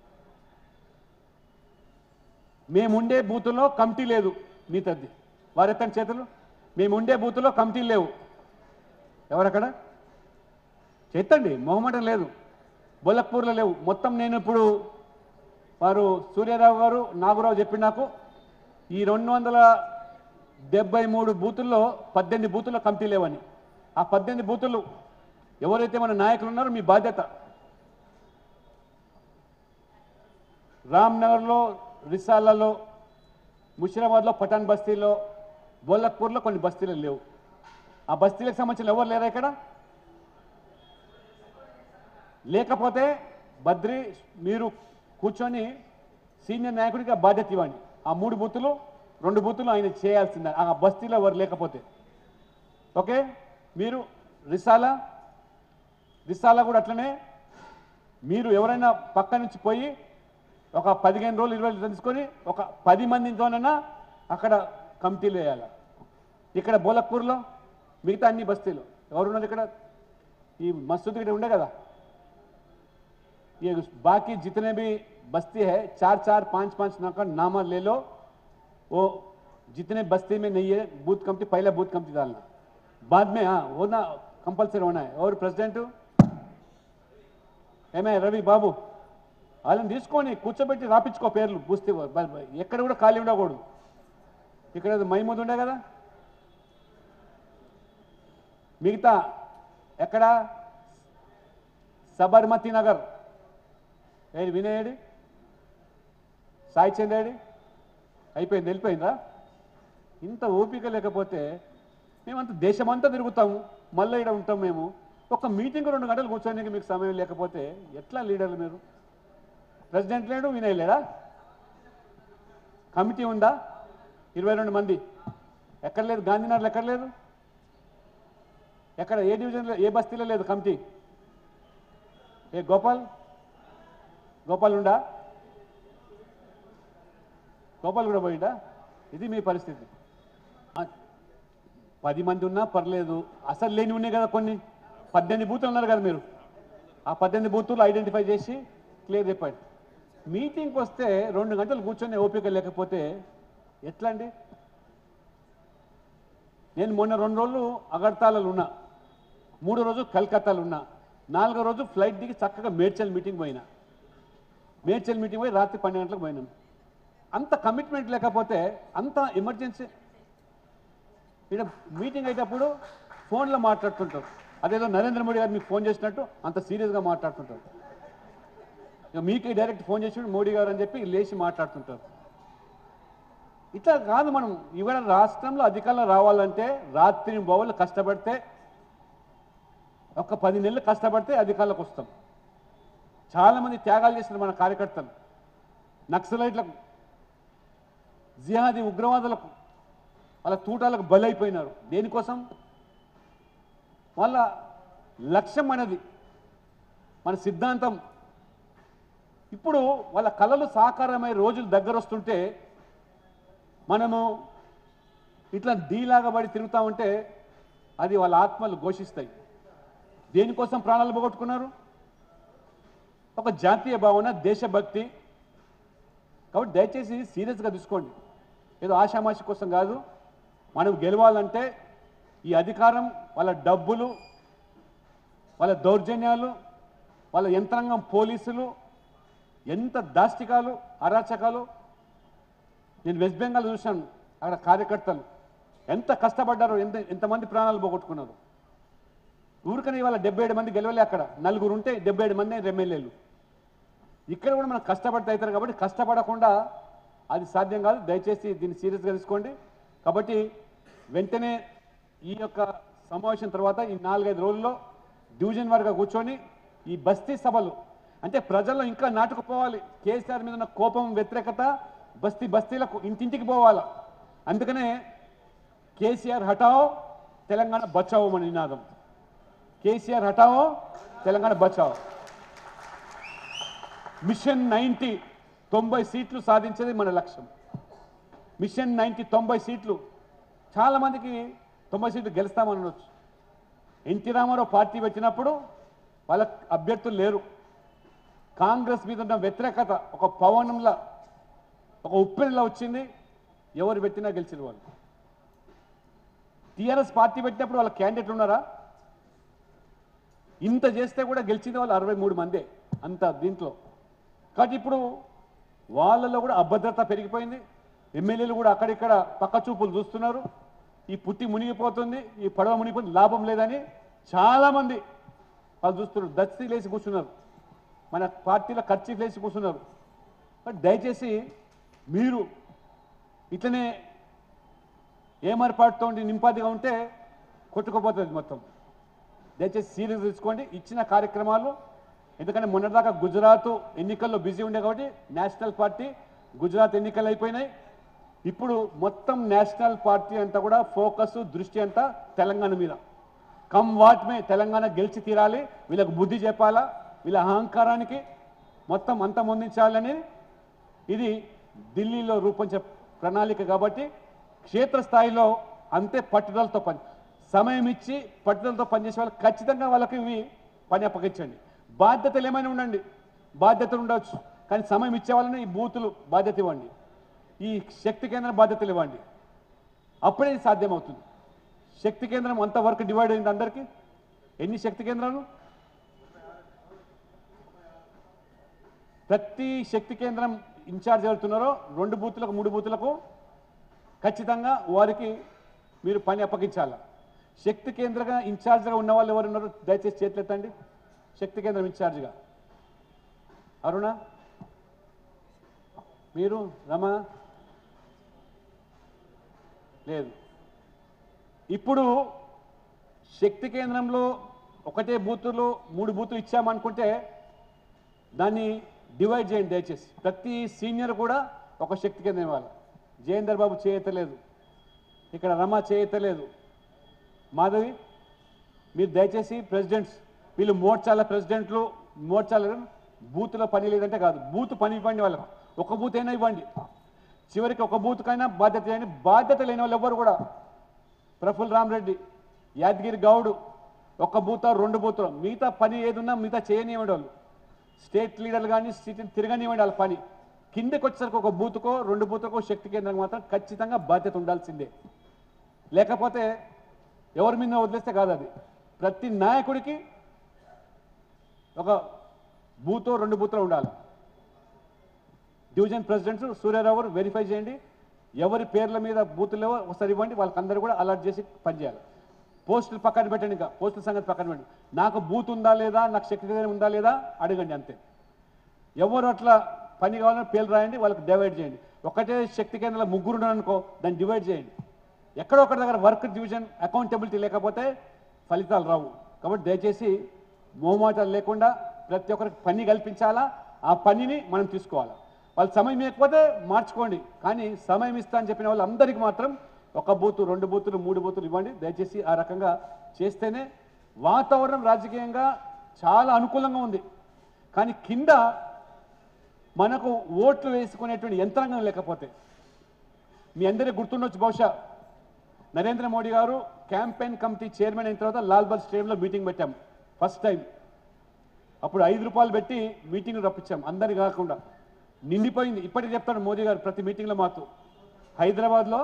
మేముండే బూతుల్లో కమిటీ లేదు మీ తద్ది వారు ఎత్తండి చేతులు మేముండే బూతుల్లో కమిటీలు లేవు ఎవరక్కడ ఎత్తండి మొహమాటం లేదు బొల్లక్పూర్లో లేవు మొత్తం నేను ఇప్పుడు వారు సూర్యారావు గారు నాగరావు చెప్పి నాకు ఈ రెండు వందల డెబ్బై మూడు బూతుల్లో పద్దెనిమిది బూతుల్లో కమిటీ లేవని ఆ పద్దెనిమిది బూతులు ఎవరైతే మన నాయకులు ఉన్నారో మీ బాధ్యత రామ్నగర్లో రిసాలలో ముషిరాబాద్లో పఠాన్ బస్తీలో బోలక్పూర్లో కొన్ని బస్తీలు లేవు ఆ బస్తీలకు సంబంధించిన ఎవరు లేరా ఇక్కడ లేకపోతే బద్రి మీరు కూర్చొని సీనియర్ నాయకుడికి ఆ బాధ్యత ఇవ్వండి ఆ మూడు బూతులు రెండు బూతులు ఆయన చేయాల్సిందే ఆ బస్తీలో ఎవరు లేకపోతే ఓకే మీరు రిసాలా రిసాలా కూడా అట్లనే మీరు ఎవరైనా పక్క నుంచి పోయి ఒక పదిహేను రోజులు ఇరవై రోజులు తీసుకొని ఒక పది మందితోనైనా అక్కడ కమిటీలు వేయాలి ఇక్కడ బోలక్పూర్లో మిగతా అన్ని బస్తీలు ఎవరున్నారు ఇక్కడ ఈ మసూద్ ఇక్కడ ఉండే కదా ये बाकी जितने भी बस्ती है चार चार पाँच पाँच नौकर नामा ले लो वो जितने बस्ती में नहीं है बूथ कमिटी पहले बूथ कमिटी डालना बाद में हाँ होना कंपलसरी होना है और प्रेसिडेंट ఏమే రవి బాబు వాళ్ళని తీసుకొని కూర్చోబెట్టి రాపించుకో పేర్లు పూస్తే బ- బ- ఎక్కడ కూడా ఖాళీ ఉండకూడదు ఇక్కడ ఏదో మైమూద్ ఉండే కదా మిగతా ఎక్కడ సబర్మతి నగర్ ఏది వినయేడి సాయి చంద్రేడి అయిపోయింది వెళ్ళిపోయిందా ఇంత ఓపిక లేకపోతే మేమంతా దేశమంతా తిరుగుతాము మళ్ళీ ఇక్కడ ఉంటాం మేము ఒక మీటింగ్ రెండు గంటలు కూర్చోడానికి మీకు సమయం లేకపోతే ఎట్లా లీడర్లు మీరు ప్రెసిడెంట్ లేడు వినయ్ లేడా కమిటీ ఉందా ఇరవై రెండు మంది ఎక్కడ లేదు గాంధీనగర్లో ఎక్కడ లేదు ఎక్కడ ఏ డివిజన్లో ఏ బస్తీలో లేదు కమిటీ ఏ గోపాల్ గోపాల్ ఉండా గోపాల్ కూడా పోయిండా ఇది మీ పరిస్థితి ఆ, పది మంది ఉన్నా పర్లేదు అసలు లేని ఉన్నాయి కదా కొన్ని పద్దెనిమిది బూతులు ఉన్నారు కదా మీరు ఆ పద్దెనిమిది బూతులు ఐడెంటిఫై చేసి క్లియర్ చెప్పండి మీటింగ్కి వస్తే రెండు గంటలు కూర్చొని ఓపిక లేకపోతే ఎట్లా అండి నేను మొన్న రెండు రోజులు అగర్తాలలో ఉన్నా మూడో రోజు కలకత్తాలో ఉన్నా నాలుగో రోజు ఫ్లైట్ దిగి చక్కగా మేడ్చల్ మీటింగ్ పోయినా మేడ్చల్ మీటింగ్ పోయి రాత్రి పన్నెండు గంటలకు పోయినాం అంత కమిట్మెంట్ లేకపోతే అంత ఎమర్జెన్సీ ఇక్కడ మీటింగ్ అయ్యేటప్పుడు ఫోన్లో మాట్లాడుతుంటారు అదేదో నరేంద్ర మోడీ గారు మీకు ఫోన్ చేసినట్టు అంత సీరియస్గా మాట్లాడుతుంటారు ఇక మీకే డైరెక్ట్ ఫోన్ చేసి మోడీ గారు అని చెప్పి లేచి మాట్లాడుతుంటారు ఇట్లా కాదు మనం ఇవాళ రాష్ట్రంలో అధికారంలో రావాలంటే రాత్రి బౌలు కష్టపడితే ఒక పది నెలలు కష్టపడితే అధికారంలోకి వస్తాం చాలామంది త్యాగాలు చేసిన మన కార్యకర్తలు నక్సలైట్లకు జిహాదీ ఉగ్రవాదులకు వాళ్ళ తూటాలకు బలైపోయినారు దేనికోసం వాళ్ళ లక్ష్యం అనేది మన సిద్ధాంతం ఇప్పుడు వాళ్ళ కళలు సాకారమై రోజులు దగ్గర వస్తుంటే మనము ఇట్లా డీలాగా పడి తిరుగుతా ఉంటే అది వాళ్ళ ఆత్మలు ఘోషిస్తాయి దేనికోసం ప్రాణాలు పోగొట్టుకున్నారు ఒక జాతీయ భావన దేశభక్తి కాబట్టి దయచేసి సీరియస్గా తీసుకోండి ఏదో ఆషామాషి కోసం కాదు మనం గెలవాలంటే ఈ అధికారం వాళ్ళ డబ్బులు వాళ్ళ దౌర్జన్యాలు వాళ్ళ యంత్రాంగం పోలీసులు ఎంత దాష్టికాలు అరాచకాలు నేను వెస్ట్ బెంగాల్ చూశాను అక్కడ కార్యకర్తలు ఎంత కష్టపడ్డారో ఎంత ఎంతమంది ప్రాణాలు పోగొట్టుకున్నారు ఊరికనే ఇవాళ డెబ్బై ఏడు మంది గెలవలే అక్కడ నలుగురు ఉంటే డెబ్బై ఏడు మంది ఎమ్మెల్యేలు ఇక్కడ కూడా మనం కష్టపడితే అవుతారు కాబట్టి కష్టపడకుండా అది సాధ్యం కాదు దయచేసి దీన్ని సీరియస్గా తీసుకోండి కాబట్టి వెంటనే ఈ యొక్క సమావేశం తర్వాత ఈ నాలుగైదు రోజుల్లో డివిజన్ వారిగా కూర్చొని ఈ బస్తీ సభలు అంటే ప్రజల్లో ఇంకా నాటుకుపోవాలి కేసీఆర్ మీద ఉన్న కోపం వ్యతిరేకత బస్తీ బస్తీలకు ఇంటింటికి పోవాలి అందుకనే కేసీఆర్ హటావో తెలంగాణ బచావో మన నినాదం కేసీఆర్ హటావో తెలంగాణ బచావో మిషన్ నైంటీ తొంభై సీట్లు సాధించేది మన లక్ష్యం మిషన్ నైంటీ తొంభై సీట్లు చాలామందికి తొంభై సీట్లు గెలుస్తామనవచ్చు ఎన్టీ రామారావు పార్టీ పెట్టినప్పుడు వాళ్ళ అభ్యర్థులు లేరు కాంగ్రెస్ మీద ఉన్న వ్యతిరేకత ఒక పవనంలా ఒక ఉప్పెనలా వచ్చింది ఎవరు పెట్టినా గెలిచిన వాళ్ళు టీఆర్ఎస్ పార్టీ పెట్టినప్పుడు వాళ్ళ క్యాండిడేట్లు ఉన్నారా ఇంత చేస్తే కూడా గెలిచింది వాళ్ళు అరవై మూడు మందే అంత దీంట్లో కాబట్టి ఇప్పుడు వాళ్ళలో కూడా అభద్రత పెరిగిపోయింది ఎమ్మెల్యేలు కూడా అక్కడిక్కడ పక్క చూపులు చూస్తున్నారు ఈ పుట్టి మునిగిపోతుంది ఈ పడవ మునిగిపోతుంది లాభం లేదని చాలామంది వాళ్ళు చూస్తున్నారు దచ్చి లేచి కూర్చున్నారు మన పార్టీలో ఖర్చు లేచి కూర్చున్నారు బట్ దయచేసి మీరు ఇట్లనే ఏమర్పాటుతో ఉండి నింపాదిగా ఉంటే కొట్టుకుపోతుంది మొత్తం దయచేసి సీరియస్ తీసుకోండి ఇచ్చిన కార్యక్రమాలు ఎందుకంటే మొన్నటిదాకా గుజరాత్ ఎన్నికల్లో బిజీ ఉండే కాబట్టి నేషనల్ పార్టీ గుజరాత్ ఎన్నికలు అయిపోయినాయి ఇప్పుడు మొత్తం నేషనల్ పార్టీ అంతా కూడా ఫోకస్ దృష్టి అంతా తెలంగాణ మీద కమ్ వాట్ మే తెలంగాణ గెలిచి తీరాలి వీళ్ళకు బుద్ధి చెప్పాలా వీళ్ళ అహంకారానికి మొత్తం అంతమొందించాలని ఇది ఢిల్లీలో రూపొంచే ప్రణాళిక కాబట్టి క్షేత్రస్థాయిలో అంతే పట్టుదలతో పని సమయం ఇచ్చి పట్టుదలతో పనిచేసే వాళ్ళు ఖచ్చితంగా వాళ్ళకి ఇవి పని అప్పగించండి బాధ్యతలు ఏమైనా ఉండండి బాధ్యతలు ఉండవచ్చు కానీ సమయం ఇచ్చే వాళ్ళని ఈ బూతులు బాధ్యత ఇవ్వండి ఈ శక్తి కేంద్రం బాధ్యతలు ఇవ్వండి అప్పుడే ఇది సాధ్యమవుతుంది శక్తి కేంద్రం అంత వర్క్ డివైడ్ అయింది అందరికీ ఎన్ని శక్తి కేంద్రాలు ప్రతి శక్తి కేంద్రం ఇన్ఛార్జ్ ఎవరుతున్నారో రెండు బూతులకు మూడు బూతులకు ఖచ్చితంగా వారికి మీరు పని అప్పగించాలి శక్తి కేంద్రంగా ఇన్ఛార్జ్గా ఉన్న వాళ్ళు ఎవరు ఉన్నారు దయచేసి చేతులెత్తండి శక్తి కేంద్రం ఇన్ఛార్జ్గా అరుణ మీరు రమ లేదు ఇప్పుడు శక్తి కేంద్రంలో ఒకటే బూతులు మూడు బూతులు ఇచ్చామనుకుంటే దాన్ని డివైడ్ చేయండి దయచేసి ప్రతి సీనియర్ కూడా ఒక శక్తి కేంద్రం ఇవ్వాలి జయేందర్ బాబు చేయతలేదు ఇక్కడ రమ చేయతలేదు మాధవి మీరు దయచేసి ప్రెసిడెంట్స్ వీళ్ళు మోర్చాల ప్రెసిడెంట్లు మోర్చాల బూత్లో పని లేదంటే కాదు బూత్ పని ఇవ్వండి వాళ్ళకు ఒక బూత్ అయినా ఇవ్వండి చివరికి ఒక బూత్కైనా బాధ్యత చేయండి బాధ్యత లేని వాళ్ళు ఎవ్వరు కూడా ప్రఫుల్ రామరెడ్డి యాదగిరి గౌడు ఒక బూత రెండు బూతులు మిగతా పని ఏది ఉన్నా మిగతా చేయనివ్వండి వాళ్ళు స్టేట్ లీడర్లు కానీ స్టేట్ తిరగనివ్వండి వాళ్ళ పని కిందకి వచ్చేసరికి ఒక బూతుకో రెండు బూతుకో శక్తి కేంద్రం మాత్రం ఖచ్చితంగా బాధ్యత ఉండాల్సిందే లేకపోతే ఎవరి మీద వదిలేస్తే కాదు అది ప్రతి నాయకుడికి ఒక బూతో రెండు బూతులు ఉండాలి డివిజన్ ప్రెసిడెంట్స్ సూర్యారావు గారు వెరిఫై చేయండి ఎవరి పేర్ల మీద బూతులు లేవో ఒకసారి ఇవ్వండి వాళ్ళకందరూ కూడా అలర్ట్ చేసి పనిచేయాలి పోస్టులు పక్కన పెట్టండి ఇంకా పోస్టుల సంగతి పక్కన పెట్టండి నాకు బూత్ ఉందా లేదా నాకు శక్తి కేంద్రం ఉందా లేదా అడగండి అంతే ఎవరు అట్లా పని కావాలని పేర్లు రాయండి వాళ్ళకి డివైడ్ చేయండి ఒకటే శక్తి కేంద్రంలో ముగ్గురు ఉన్నారు అనుకో దాన్ని డివైడ్ చేయండి ఎక్కడో ఒకటి దగ్గర వర్క్ డివిజన్ అకౌంటబిలిటీ లేకపోతే ఫలితాలు రావు కాబట్టి దయచేసి మోమాటాలు లేకుండా ప్రతి ఒక్కరికి పని కల్పించాలా ఆ పనిని మనం తీసుకోవాలా వాళ్ళ సమయం ఇవ్వకపోతే మార్చుకోండి కానీ సమయం ఇస్తా అని చెప్పిన వాళ్ళందరికీ మాత్రం ఒక బూతు రెండు బూతులు మూడు బూతులు ఇవ్వండి దయచేసి ఆ రకంగా చేస్తేనే వాతావరణం రాజకీయంగా చాలా అనుకూలంగా ఉంది కానీ కింద మనకు ఓట్లు వేసుకునేటువంటి యంత్రాంగం లేకపోతే మీ అందరికీ గుర్తుండొచ్చు బహుశా నరేంద్ర మోడీ గారు క్యాంపెయిన్ కమిటీ చైర్మన్ అయిన తర్వాత లాల్బాగ్ స్టేడియంలో మీటింగ్ పెట్టాం ఫస్ట్ టైం అప్పుడు ఐదు రూపాయలు పెట్టి మీటింగ్ రప్పించాం అందరి కాకుండా నిండిపోయింది ఇప్పటికి చెప్తాడు మోదీ గారు ప్రతి మీటింగ్లో మాతో హైదరాబాద్లో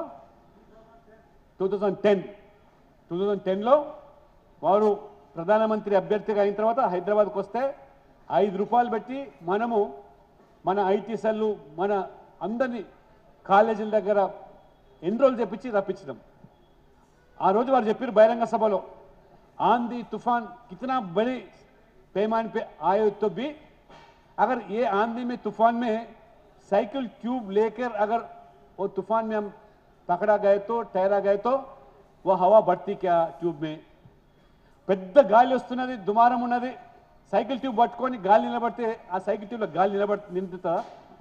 two thousand ten two thousand టెన్లో వారు ప్రధానమంత్రి అభ్యర్థిగా అయిన తర్వాత హైదరాబాద్కి వస్తే ఐదు రూపాయలు పెట్టి మనము మన ఐటీ సెల్లు మన అందరినీ కాలేజీల దగ్గర ఎన్రోల్ చేపించి రప్పించడం ఆ రోజు వారు చెప్పారు బహిరంగ సభలో आंधी तूफान कितना बड़े पैमाने पे आए तो भी अगर ये आंधी में तूफान में साइकिल ट्यूब लेकर अगर वो तूफान में हम पकड़ा गए तो ठहरा गए तो वो हवा बढ़ती क्या ट्यूब में పెద్ద గాలి వస్తున్నది దుమారం ఉన్నది సైకిల్ ట్యూబ్ పట్టుకొని గాలి నిలబడితే ఆ సైకిల్ ట్యూబ్లో గాలి నిలబడి నింపుతుందా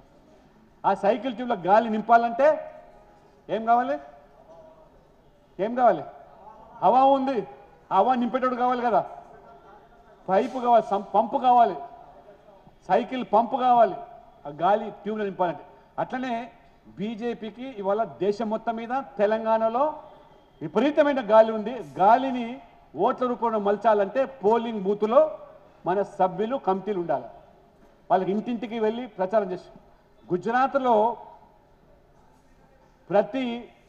ఆ సైకిల్ ట్యూబ్లో గాలి నింపాలంటే ఏం కావాలి ఏం కావాలి హవా ఉంది హవా నింపేటోడు కావాలి కదా పైపు కావాలి సం- పంపు కావాలి సైకిల్ పంపు కావాలి ఆ గాలి ట్యూబ్లో నింపాలంటే అట్లనే బీజేపీకి ఇవాళ దేశం మొత్తం మీద తెలంగాణలో విపరీతమైన గాలి ఉంది గాలిని ఓట్ల రూపంలో మలచాలంటే పోలింగ్ బూత్లో మన సభ్యులు కమిటీలు ఉండాలి వాళ్ళకి ఇంటింటికి వెళ్ళి ప్రచారం చేసి గుజరాత్లో ప్రతి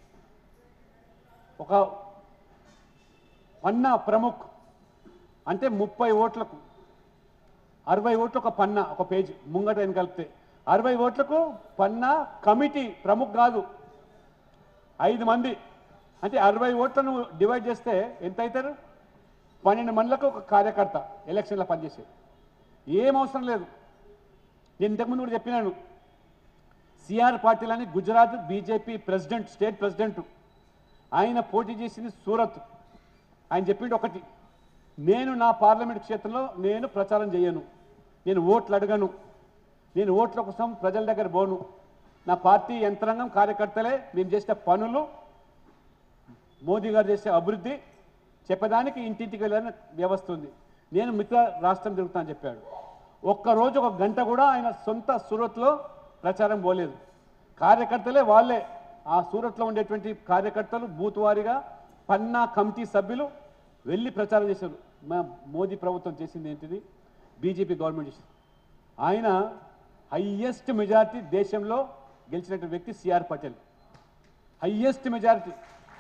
ఒక పన్నా ప్రముఖ్ అంటే ముప్పై ఓట్లకు అరవై ఓట్లు ఒక పన్నా ఒక పేజీ ముంగట వెనక కలిపితే అరవై ఓట్లకు పన్నా కమిటీ ప్రముఖ్ కాదు ఐదు మంది అంటే అరవై ఓట్లను డివైడ్ చేస్తే ఎంత అవుతారు పన్నెండు మందిలకు ఒక కార్యకర్త ఎలక్షన్లో పనిచేసే ఏం అవసరం లేదు నేను ఇంతకుముందు కూడా చెప్పినాను సిఆర్ పాటిల్ అని Gujarat BJP president state president ఆయన పోటీ చేసింది సూరత్ ఆయన చెప్పిండు ఒకటి నేను నా పార్లమెంట్ క్షేత్రంలో నేను ప్రచారం చేయను నేను ఓట్లు అడగను నేను ఓట్ల కోసం ప్రజల దగ్గర పోను నా పార్టీ యంత్రాంగం కార్యకర్తలే మేము చేసిన పనులు మోదీ గారు చేసే అభివృద్ధి చెప్పడానికి ఇంటింటికి వెళ్ళిన వ్యవస్థ ఉంది నేను మిత్ర రాష్ట్రం తిరుగుతా అని చెప్పాడు ఒక్కరోజు ఒక గంట కూడా ఆయన సొంత సూరత్లో ప్రచారం పోలేదు కార్యకర్తలే వాళ్ళే ఆ సూరత్లో ఉండేటువంటి కార్యకర్తలు బూత్ వారీగా పన్నా కమిటీ సభ్యులు వెళ్ళి ప్రచారం చేశారు మా మోదీ ప్రభుత్వం చేసింది ఏంటిది బీజేపీ గవర్నమెంట్ చేసింది ఆయన హయ్యెస్ట్ మెజారిటీ దేశంలో గెలిచినటువంటి వ్యక్తి సిఆర్ పటేల్ హయ్యెస్ట్ మెజారిటీ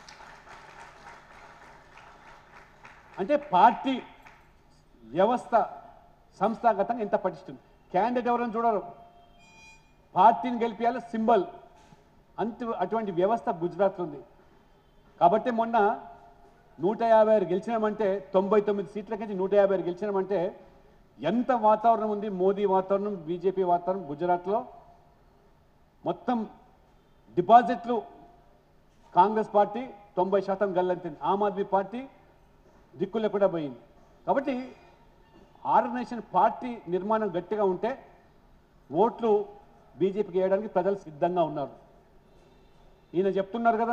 అంటే పార్టీ వ్యవస్థ సంస్థాగతంగా ఎంత పటిష్టం క్యాండిడేట్ ఎవరైనా చూడరు పార్టీని గెలిపించాలి సింబల్ అంత అటువంటి వ్యవస్థ గుజరాత్లో ఉంది కాబట్టి మొన్న నూట యాభై ఆరు గెలిచినామంటే తొంభై తొమ్మిది సీట్ల నుంచి నూట యాభై ఆరు గెలిచినామంటే ఎంత వాతావరణం ఉంది మోదీ వాతావరణం బీజేపీ వాతావరణం గుజరాత్లో మొత్తం డిపాజిట్లు కాంగ్రెస్ పార్టీ తొంభై శాతం గల్లంతింది ఆమ్ ఆద్మీ పార్టీ దిక్కు లేకుండా పోయింది కాబట్టి ఆర్గనైజేషన్ పార్టీ నిర్మాణం గట్టిగా ఉంటే ఓట్లు బీజేపీకి వేయడానికి ప్రజలు సిద్ధంగా ఉన్నారు ఈయన చెప్తున్నారు కదా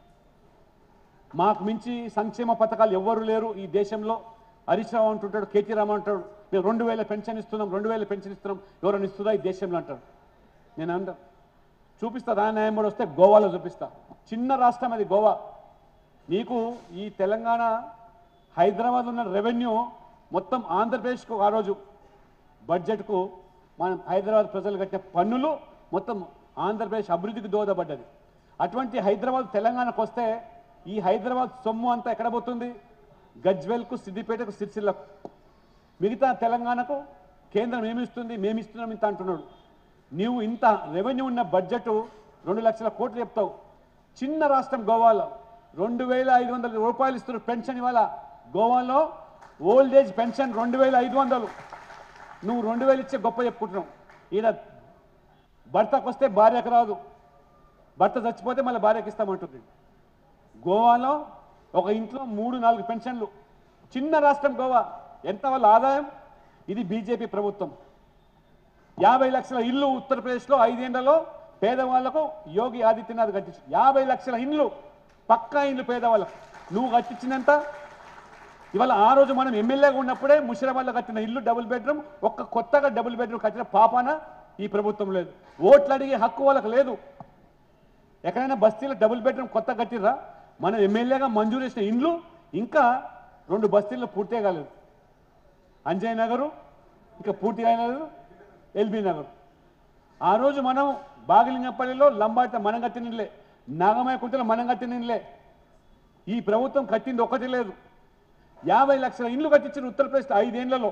మాకు మించి సంక్షేమ పథకాలు ఎవ్వరు లేరు ఈ దేశంలో హరీష్ రావు అంటుంటాడు కేటీ రామ అంటాడు మేము రెండు వేల పెన్షన్ ఇస్తున్నాం రెండు వేల పెన్షన్ ఇస్తున్నాం ఎవరైనా ఇస్తుందా ఈ దేశంలో అంటాడు నేను అంట చూపిస్తా రా న్యాయం కూడా వస్తే గోవాలో చూపిస్తా చిన్న రాష్ట్రం అది గోవా నీకు ఈ తెలంగాణ హైదరాబాద్ ఉన్న రెవెన్యూ మొత్తం ఆంధ్రప్రదేశ్కు ఆ రోజు బడ్జెట్కు మనం హైదరాబాద్ ప్రజలు కట్టే పన్నులు మొత్తం ఆంధ్రప్రదేశ్ అభివృద్ధికి దోహదపడ్డది అటువంటి హైదరాబాద్ తెలంగాణకు వస్తే ఈ హైదరాబాద్ సొమ్ము అంతా ఎక్కడ పోతుంది గజ్వెల్కు సిద్దిపేటకు సిరిసిల్లకు మిగతా తెలంగాణకు కేంద్రం ఏమిస్తుంది మేము ఇస్తున్నాం ఇంత అంటున్నాడు నీవు ఇంత రెవెన్యూ ఉన్న బడ్జెట్ రెండు లక్షల కోట్లు చెప్తావు చిన్న రాష్ట్రం గోవాలో రెండు వేల ఐదు వందల రూపాయలు ఇస్తున్నారు పెన్షన్ ఇవాళ గోవాలో ఓల్డ్ ఏజ్ పెన్షన్ రెండు వేల ఐదు వందలు నువ్వు రెండు వేలు ఇచ్చే గొప్ప చెప్పుకుంటున్నావు ఈయన భర్తకు వస్తే భార్యకు రాదు భర్త చచ్చిపోతే మళ్ళీ భార్యకి ఇస్తామంటుంది గోవాలో ఒక ఇంట్లో మూడు నాలుగు పెన్షన్లు చిన్న రాష్ట్రం గోవా ఎంత వాళ్ళ ఆదాయం ఇది బీజేపీ ప్రభుత్వం యాభై లక్షల ఇల్లు ఉత్తరప్రదేశ్లో ఐదేళ్లలో పేదవాళ్లకు యోగి ఆదిత్యనాథ్ కట్టించు యాభై లక్షల ఇండ్లు పక్కా ఇండ్లు పేదవాళ్ళకు నువ్వు కట్టించినంత ఇవాళ ఆ రోజు మనం ఎమ్మెల్యేగా ఉన్నప్పుడే ముషిరాబాద్లో కట్టిన ఇల్లు డబుల్ బెడ్రూమ్ ఒక్క కొత్తగా డబుల్ బెడ్రూమ్ కట్టిన పాపాన ఈ ప్రభుత్వం లేదు ఓట్లు అడిగే హక్కు వాళ్ళకి లేదు ఎక్కడైనా బస్తీలో డబుల్ బెడ్రూమ్ కొత్త కట్టిర్రా మనం ఎమ్మెల్యేగా మంజూరు చేసిన ఇండ్లు ఇంకా రెండు బస్తీల్లో పూర్తి కాలేదు అంజయ్ నగరు ఇంకా పూర్తి కాలేదు ఎల్బీ నగర్ ఆ రోజు మనం బాగలింగపల్లిలో లంబాట మనం కట్టినలే నాగమయ్య కుంటలో మనం కట్టినలే ఈ ప్రభుత్వం కట్టింది ఒకటి లేదు యాభై లక్షల ఇండ్లు కట్టించిన ఉత్తరప్రదేశ్ ఐదేళ్లలో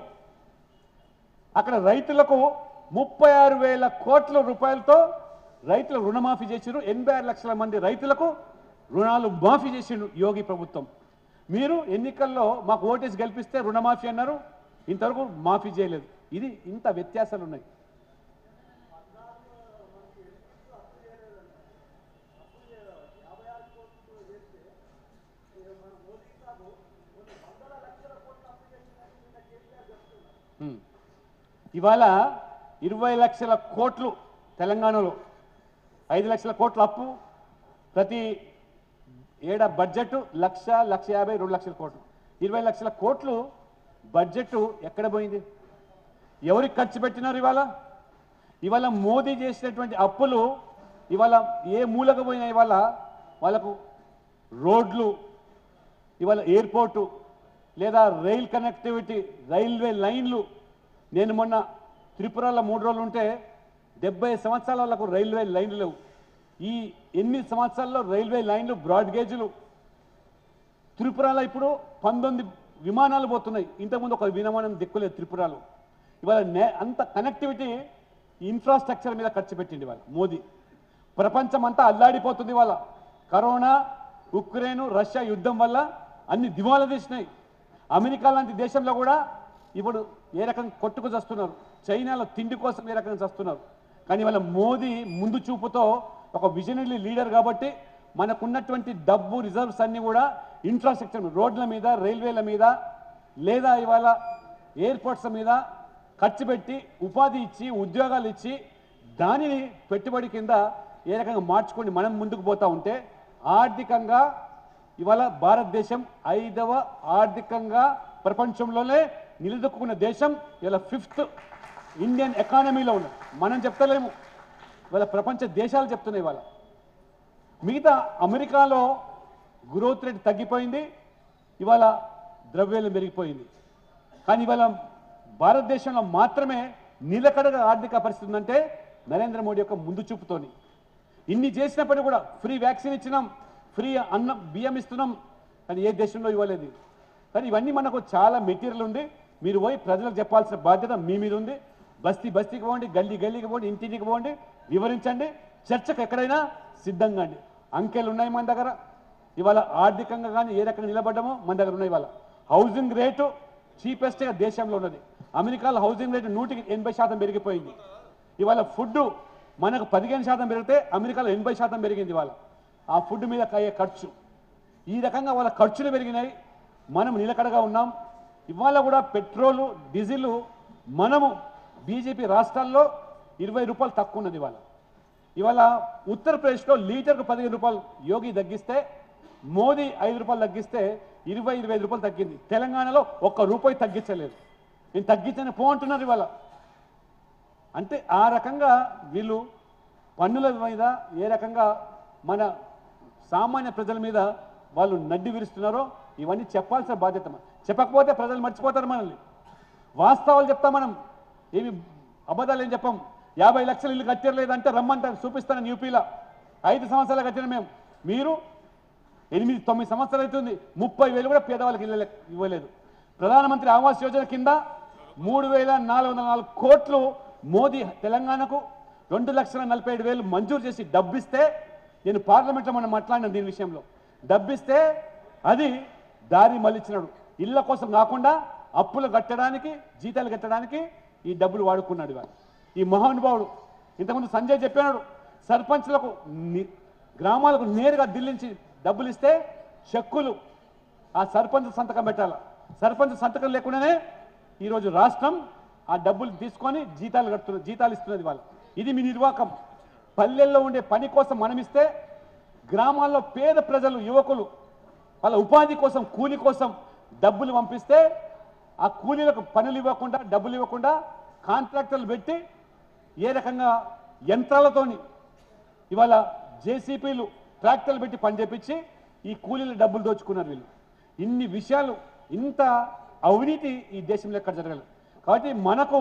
అక్కడ రైతులకు ముప్పై ఆరు వేల కోట్ల రూపాయలతో రైతుల రుణమాఫీ చేసిరు ఎనభై ఆరు లక్షల మంది రైతులకు రుణాలు మాఫీ చేసిండు యోగి ప్రభుత్వం మీరు ఎన్నికల్లో మాకు ఓటేసి గెలిపిస్తే రుణమాఫీ అన్నారు ఇంతవరకు మాఫీ చేయలేదు ఇది ఇంత వ్యత్యాసాలు ఉన్నాయి ఉమ్. ఇవాళ ఇరవై లక్షల కోట్లు తెలంగాణలో ఐదు లక్షల కోట్ల అప్పు ప్రతి ఏడా బడ్జెట్ లక్ష లక్ష యాభై రెండు లక్షల కోట్లు ఇరవై లక్షల కోట్లు బడ్జెట్ ఎక్కడ పోయింది ఎవరికి ఖర్చు పెట్టినారు ఇవాళ ఇవాళ మోదీ చేసినటువంటి అప్పులు ఇవాళ ఏ మూలకు పోయినా ఇవాళ వాళ్ళకు రోడ్లు ఇవాళ ఎయిర్పోర్టు లేదా రైల్ కనెక్టివిటీ రైల్వే లైన్లు నేను మొన్న త్రిపురలో మూడు రోజులు ఉంటే డెబ్బై సంవత్సరాల వాళ్ళకు రైల్వే లైన్లు లేవు ఈ ఎనిమిది సంవత్సరాల్లో రైల్వే లైన్లు బ్రాడ్ గేజ్లు త్రిపురలో ఇప్పుడు పంతొమ్మిది విమానాలు పోతున్నాయి ఇంతకుముందు ఒక విమానం దిక్కులేదు త్రిపురలో ఇవాళ నే అంత కనెక్టివిటీ ఇన్ఫ్రాస్ట్రక్చర్ మీద ఖర్చు పెట్టింది ఇవాళ మోదీ ప్రపంచం అంతా అల్లాడిపోతుంది ఇవాళ కరోనా ఉక్రెయిన్ రష్యా యుద్ధం వల్ల అన్ని దివాలా తీసినాయి అమెరికా లాంటి దేశంలో కూడా ఇప్పుడు ఏ రకంగా కొట్టుకు చస్తున్నారు చైనాలో తిండి కోసం ఏ రకంగా చస్తున్నారు కానీ వాళ్ళ మోదీ ముందు చూపుతో ఒక విజనరీ లీడర్ కాబట్టి మనకున్నటువంటి డబ్బు రిజర్వ్స్ అన్ని కూడా ఇన్ఫ్రాస్ట్రక్చర్ రోడ్ల మీద రైల్వేల మీద లేదా ఇవాళ ఎయిర్పోర్ట్స్ మీద ఖర్చు పెట్టి ఉపాధి ఇచ్చి ఉద్యోగాలు ఇచ్చి దానిని పెట్టుబడి కింద ఏ రకంగా మార్చుకొని మనం ముందుకు పోతా ఉంటే ఆర్థికంగా ఇవాళ భారతదేశం ఐదవ ఆర్థికంగా ప్రపంచంలోనే నిలదొక్కున్న దేశం ఇలా ఫిఫ్త్ ఇండియన్ ఎకానమీలో ఉన్నది మనం చెప్తలేము ఇవాళ ప్రపంచ దేశాలు చెప్తున్నాయి ఇవాళ మిగతా అమెరికాలో గ్రోత్ రేట్ తగ్గిపోయింది ఇవాళ ద్రవ్యోల్యం పెరిగిపోయింది కానీ ఇవాళ భారతదేశంలో మాత్రమే నిలకడగా ఆర్థిక పరిస్థితి ఉందంటే నరేంద్ర మోడీ యొక్క ముందు చూపుతోని ఇన్ని చేసినప్పటికీ కూడా ఫ్రీ వ్యాక్సిన్ ఇచ్చినాం ఫ్రీ అన్నం బియ్యం ఇస్తున్నాం కానీ ఏ దేశంలో ఇవ్వలేదు కానీ ఇవన్నీ మనకు చాలా మెటీరియల్ ఉంది మీరు పోయి ప్రజలకు చెప్పాల్సిన బాధ్యత మీ మీద ఉంది బస్తీ బస్తీకి పోండి గల్లీ గల్లీకి పోండి ఇంటింటికి పోండి వివరించండి చర్చకు ఎక్కడైనా సిద్ధంగా అండి అంకెలు ఉన్నాయి మన దగ్గర ఇవాళ ఆర్థికంగా కానీ ఏ రకంగా నిలబడ్డామో మన దగ్గర ఉన్నాయి ఇవాళ హౌసింగ్ రేటు చీపెస్ట్గా దేశంలో ఉన్నది అమెరికాలో హౌసింగ్ రేటు నూటికి ఎనభై శాతం పెరిగిపోయింది ఇవాళ ఫుడ్ మనకు పదిహేను శాతం పెరిగితే అమెరికాలో ఎనభై శాతం పెరిగింది ఇవాళ ఆ ఫుడ్ మీద అయ్యే ఖర్చు ఈ రకంగా వాళ్ళ ఖర్చులు పెరిగినాయి మనం నిలకడగా ఉన్నాం ఇవాళ కూడా పెట్రోలు డీజిల్ మనము బీజేపీ రాష్ట్రాల్లో ఇరవై రూపాయలు తక్కువ ఉన్నది ఇవాళ ఇవాళ ఉత్తరప్రదేశ్లో లీటర్కు పదిహేను రూపాయలు యోగి తగ్గిస్తే మోదీ ఐదు రూపాయలు తగ్గిస్తే ఇరవై ఇరవై ఐదు రూపాయలు తగ్గింది తెలంగాణలో ఒక్క రూపాయి తగ్గించలేదు నేను తగ్గించని పో అంటున్నారు ఇవాళ అంటే ఆ రకంగా వీళ్ళు పన్నుల మీద ఏ రకంగా మన సామాన్య ప్రజల మీద వాళ్ళు నడ్డి విరుస్తున్నారో ఇవన్నీ చెప్పాల్సిన బాధ్యత మన- చెప్పకపోతే ప్రజలు మర్చిపోతారు మనల్ని వాస్తవాలు చెప్తాం మనం ఏమి అబద్ధాలు ఏం చెప్పం యాభై లక్షలు ఇల్లు కట్టలేదంటే రమ్మంటారు చూపిస్తాను యూపీలో ఐదు సంవత్సరాలు కట్టిన మేము మీరు ఎనిమిది తొమ్మిది సంవత్సరాలు అవుతుంది ముప్పై వేలు కూడా పేదవాళ్ళకి ఇల్లు ఇవ్వలేదు ప్రధానమంత్రి ఆవాస్ యోజన కింద మూడు వేల నాలుగు వందల నాలుగు కోట్లు మోదీ తెలంగాణకు రెండు లక్షల నలభై ఏడు వేలు మంజూరు చేసి డబ్బిస్తే నేను పార్లమెంట్లో మనం మాట్లాడిన దీని విషయంలో డబ్బిస్తే అది దారి మళ్ళించినాడు ఇళ్ళ కోసం కాకుండా అప్పులు కట్టడానికి జీతాలు కట్టడానికి ఈ డబ్బులు వాడుకున్నాడు ఇవాళ ఈ మహానుభావుడు ఇంతకుముందు సంజయ్ చెప్పాడు సర్పంచ్లకు ని- గ్రామాలకు నేరుగా ఢిల్లించి డబ్బులు ఇస్తే చెక్కులు ఆ సర్పంచ్ సంతకం పెట్టాలి సర్పంచ్ సంతకం లేకుండానే ఈరోజు రాష్ట్రం ఆ డబ్బులు తీసుకొని జీతాలు కడుతున్న జీతాలు ఇస్తున్నది వాళ్ళు ఇది మీ నిర్వాకం పల్లెల్లో ఉండే పని కోసం మనం ఇస్తే గ్రామాల్లో పేద ప్రజలు యువకులు వాళ్ళ ఉపాధి కోసం కూలి కోసం డబ్బులు పంపిస్తే ఆ కూలీలకు పనులు ఇవ్వకుండా డబ్బులు ఇవ్వకుండా కాంట్రాక్టర్లు పెట్టి ఏ రకంగా యంత్రాలతోని ఇవాళ జేసీపీలు ట్రాక్టర్లు పెట్టి పని చేపించి ఈ కూలీల డబ్బులు దోచుకున్నారు వీళ్ళు ఇన్ని విషయాలు ఇంత అవినీతి ఈ దేశంలో ఎక్కడ జరగలేదు కాబట్టి మనకు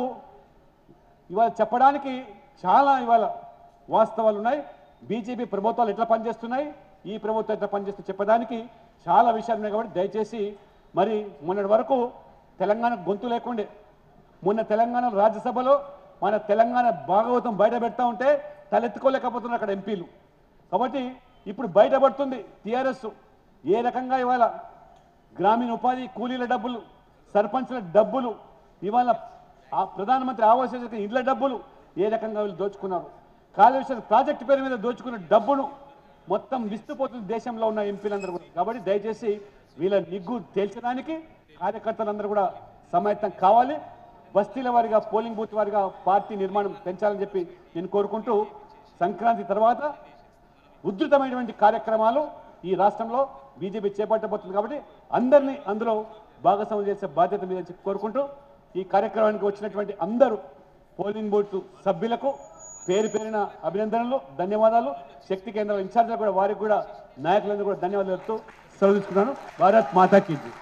ఇవాళ చెప్పడానికి చాలా ఇవాళ వాస్తవాలు ఉన్నాయి బీజేపీ ప్రభుత్వాలు ఎట్లా పనిచేస్తున్నాయి ఈ ప్రభుత్వం ఎట్లా పనిచేస్తూ చెప్పడానికి చాలా విషయాలు ఉన్నాయి కాబట్టి దయచేసి మరి మొన్నటి వరకు తెలంగాణ గొంతు లేకుండే మొన్న తెలంగాణ రాజ్యసభలో మన తెలంగాణ భాగవతం బయట పెడతా ఉంటే తలెత్తుకోలేకపోతున్నారు అక్కడ ఎంపీలు కాబట్టి ఇప్పుడు బయటపడుతుంది టీఆర్ఎస్ ఏ రకంగా ఇవాళ గ్రామీణ ఉపాధి కూలీల డబ్బులు సర్పంచ్ల డబ్బులు ఇవాళ ఆ ప్రధానమంత్రి ఆవాస్ యోజన ఇళ్ల డబ్బులు ఏ రకంగా వీళ్ళు దోచుకున్నారు కాళేశ్వర ప్రాజెక్టు పేరు మీద దోచుకున్న డబ్బును మొత్తం విస్తుపోతుంది దేశంలో ఉన్న ఎంపీలందరూ కూడా కాబట్టి దయచేసి వీళ్ళ నిగ్గు తేల్చడానికి కార్యకర్తలందరూ కూడా సమాయత్తం కావాలి బస్తీల వారిగా పోలింగ్ బూత్ వారిగా పార్టీ నిర్మాణం పెంచాలని చెప్పి నేను కోరుకుంటూ సంక్రాంతి తర్వాత ఉధృతమైనటువంటి కార్యక్రమాలు ఈ రాష్ట్రంలో బీజేపీ చేపట్టబోతుంది కాబట్టి అందరినీ అందులో భాగస్వామ్యం చేసే బాధ్యత మీద చెప్పి కోరుకుంటూ ఈ కార్యక్రమానికి వచ్చినటువంటి అందరూ పోలింగ్ బూత్ సభ్యులకు పేరు పేరిన అభినందనలు ధన్యవాదాలు శక్తి కేంద్రాల ఇన్ఛార్జీలు కూడా వారికి కూడా నాయకులందరూ కూడా ధన్యవాదాలు చెప్తూ సెలవు తీసుకున్నాను భారత్ మాతాకి జై.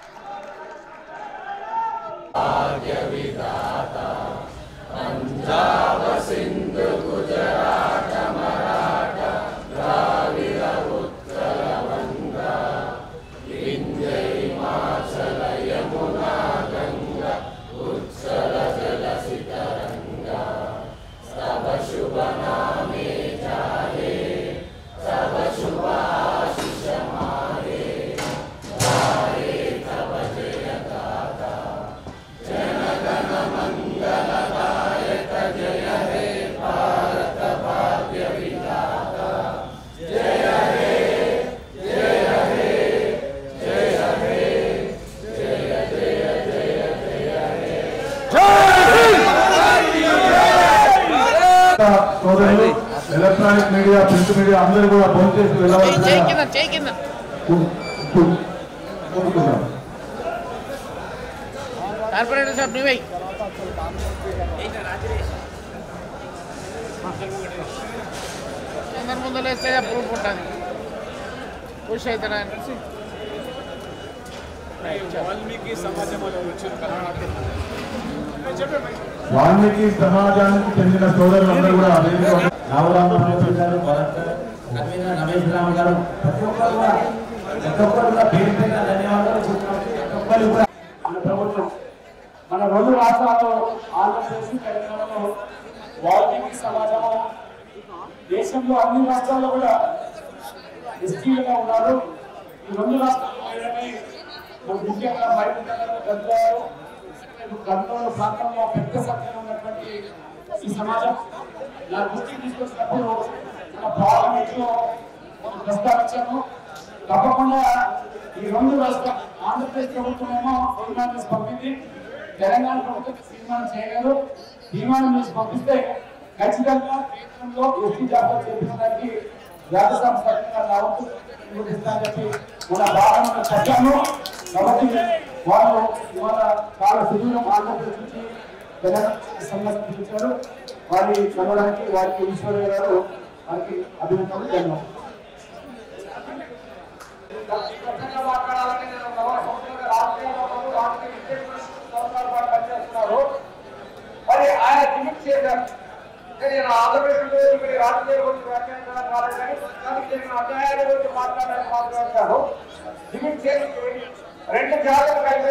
జయ సోదరులు ఎలక్ట్రానిక్ మీడియా ప్రింట్ మీడియా అందరూ కూడా భోంచేసి చేయి వెళ్ళవలసిందిగా కింద చేయి కింద కోరుతున్నాను కార్పొరేటర్ సాబ్ నువ్వే అందరి ముందు వేస్తే ప్రూఫ్ ఉంటుంది ఖుషి అవుతాడా అనేసి వాల్మీకి సమాజం వాళ్ళు వచ్చారు వాల్మీకి సమాజానికి చెందిన సోదరులందరూ కూడా వేదిక రామరామరావు గారు భరత్ కన్వీనర్ రమేష్ రామ్ గారు ప్రతి ఒక్కరు కూడా ప్రతి ఒక్కరు కూడా పేరు పేరున ధన్యవాదాలు చెప్తున్నాను. ప్రతి ఒక్కరు కూడా మన ప్రభుత్వం మన రెండు రాష్ట్రాల్లో ఆంధ్రప్రదేశ్ తెలంగాణలో వాల్మీకి సమాజము దేశంలో అన్ని రాష్ట్రాల్లో కూడా ఎస్టీలుగా ఉన్నారు ఈ రెండు రాష్ట్రాల్లో ఏదైనా మన ముఖ్యంగా బయట గద్వాలు కర్నూలు ప్రాంతంలో పెద్ద సంఖ్యలో ఉన్నటువంటి ఈ సమాజం నా దృష్టికి తీసుకొచ్చినప్పుడు మన పార్లమెంట్ లో ప్రస్తావించాను తప్పకుండా ఈ రెండు రాష్ట్రం ఆంధ్రప్రదేశ్ ప్రభుత్వం ఏమో తీర్మానం చేసి పంపింది తెలంగాణ ప్రభుత్వం తీర్మానం చేయలేదు తీర్మానం చేసి పంపిస్తే ఖచ్చితంగా కేంద్రంలో ఎస్టీ జాబితా చేపించడానికి రాజ్యసభ సభ్యులుగా నా వంతు నిర్వహిస్తానని చెప్పి మన భాగంగా చెప్పాను కాబట్టి వాళ్ళు ఇవాళ చాలా సుదూరం ఆంధ్రప్రదేశ్ నుంచి తెలంగాణ సంఘటన పిలిచారు వారి కలవడానికి వారికి ఈశ్వరయ్య గారు వారికి అభినందనలు ధన్యవాదాలు ఖచ్చితంగా మాట్లాడాలని నేను గౌరవ సభ్యులుగా రాజకీయాల్లో ఉంటూ రాజకీయ విశ్లేషణ సంవత్సరాల పాటు పనిచేస్తున్నారు. మరి ఆయన దిగులు చేశారు నేను ఆంధ్రప్రదేశ్లో ఇక్కడ రాజకీయాల గురించి వ్యాఖ్యానించడానికి రాలేదు కానీ దానికి జరిగిన అన్యాయాల గురించి మాట్లాడడానికి మాట్లాడతాను దిగులు చేసి రెండు జాగ్రత్తలు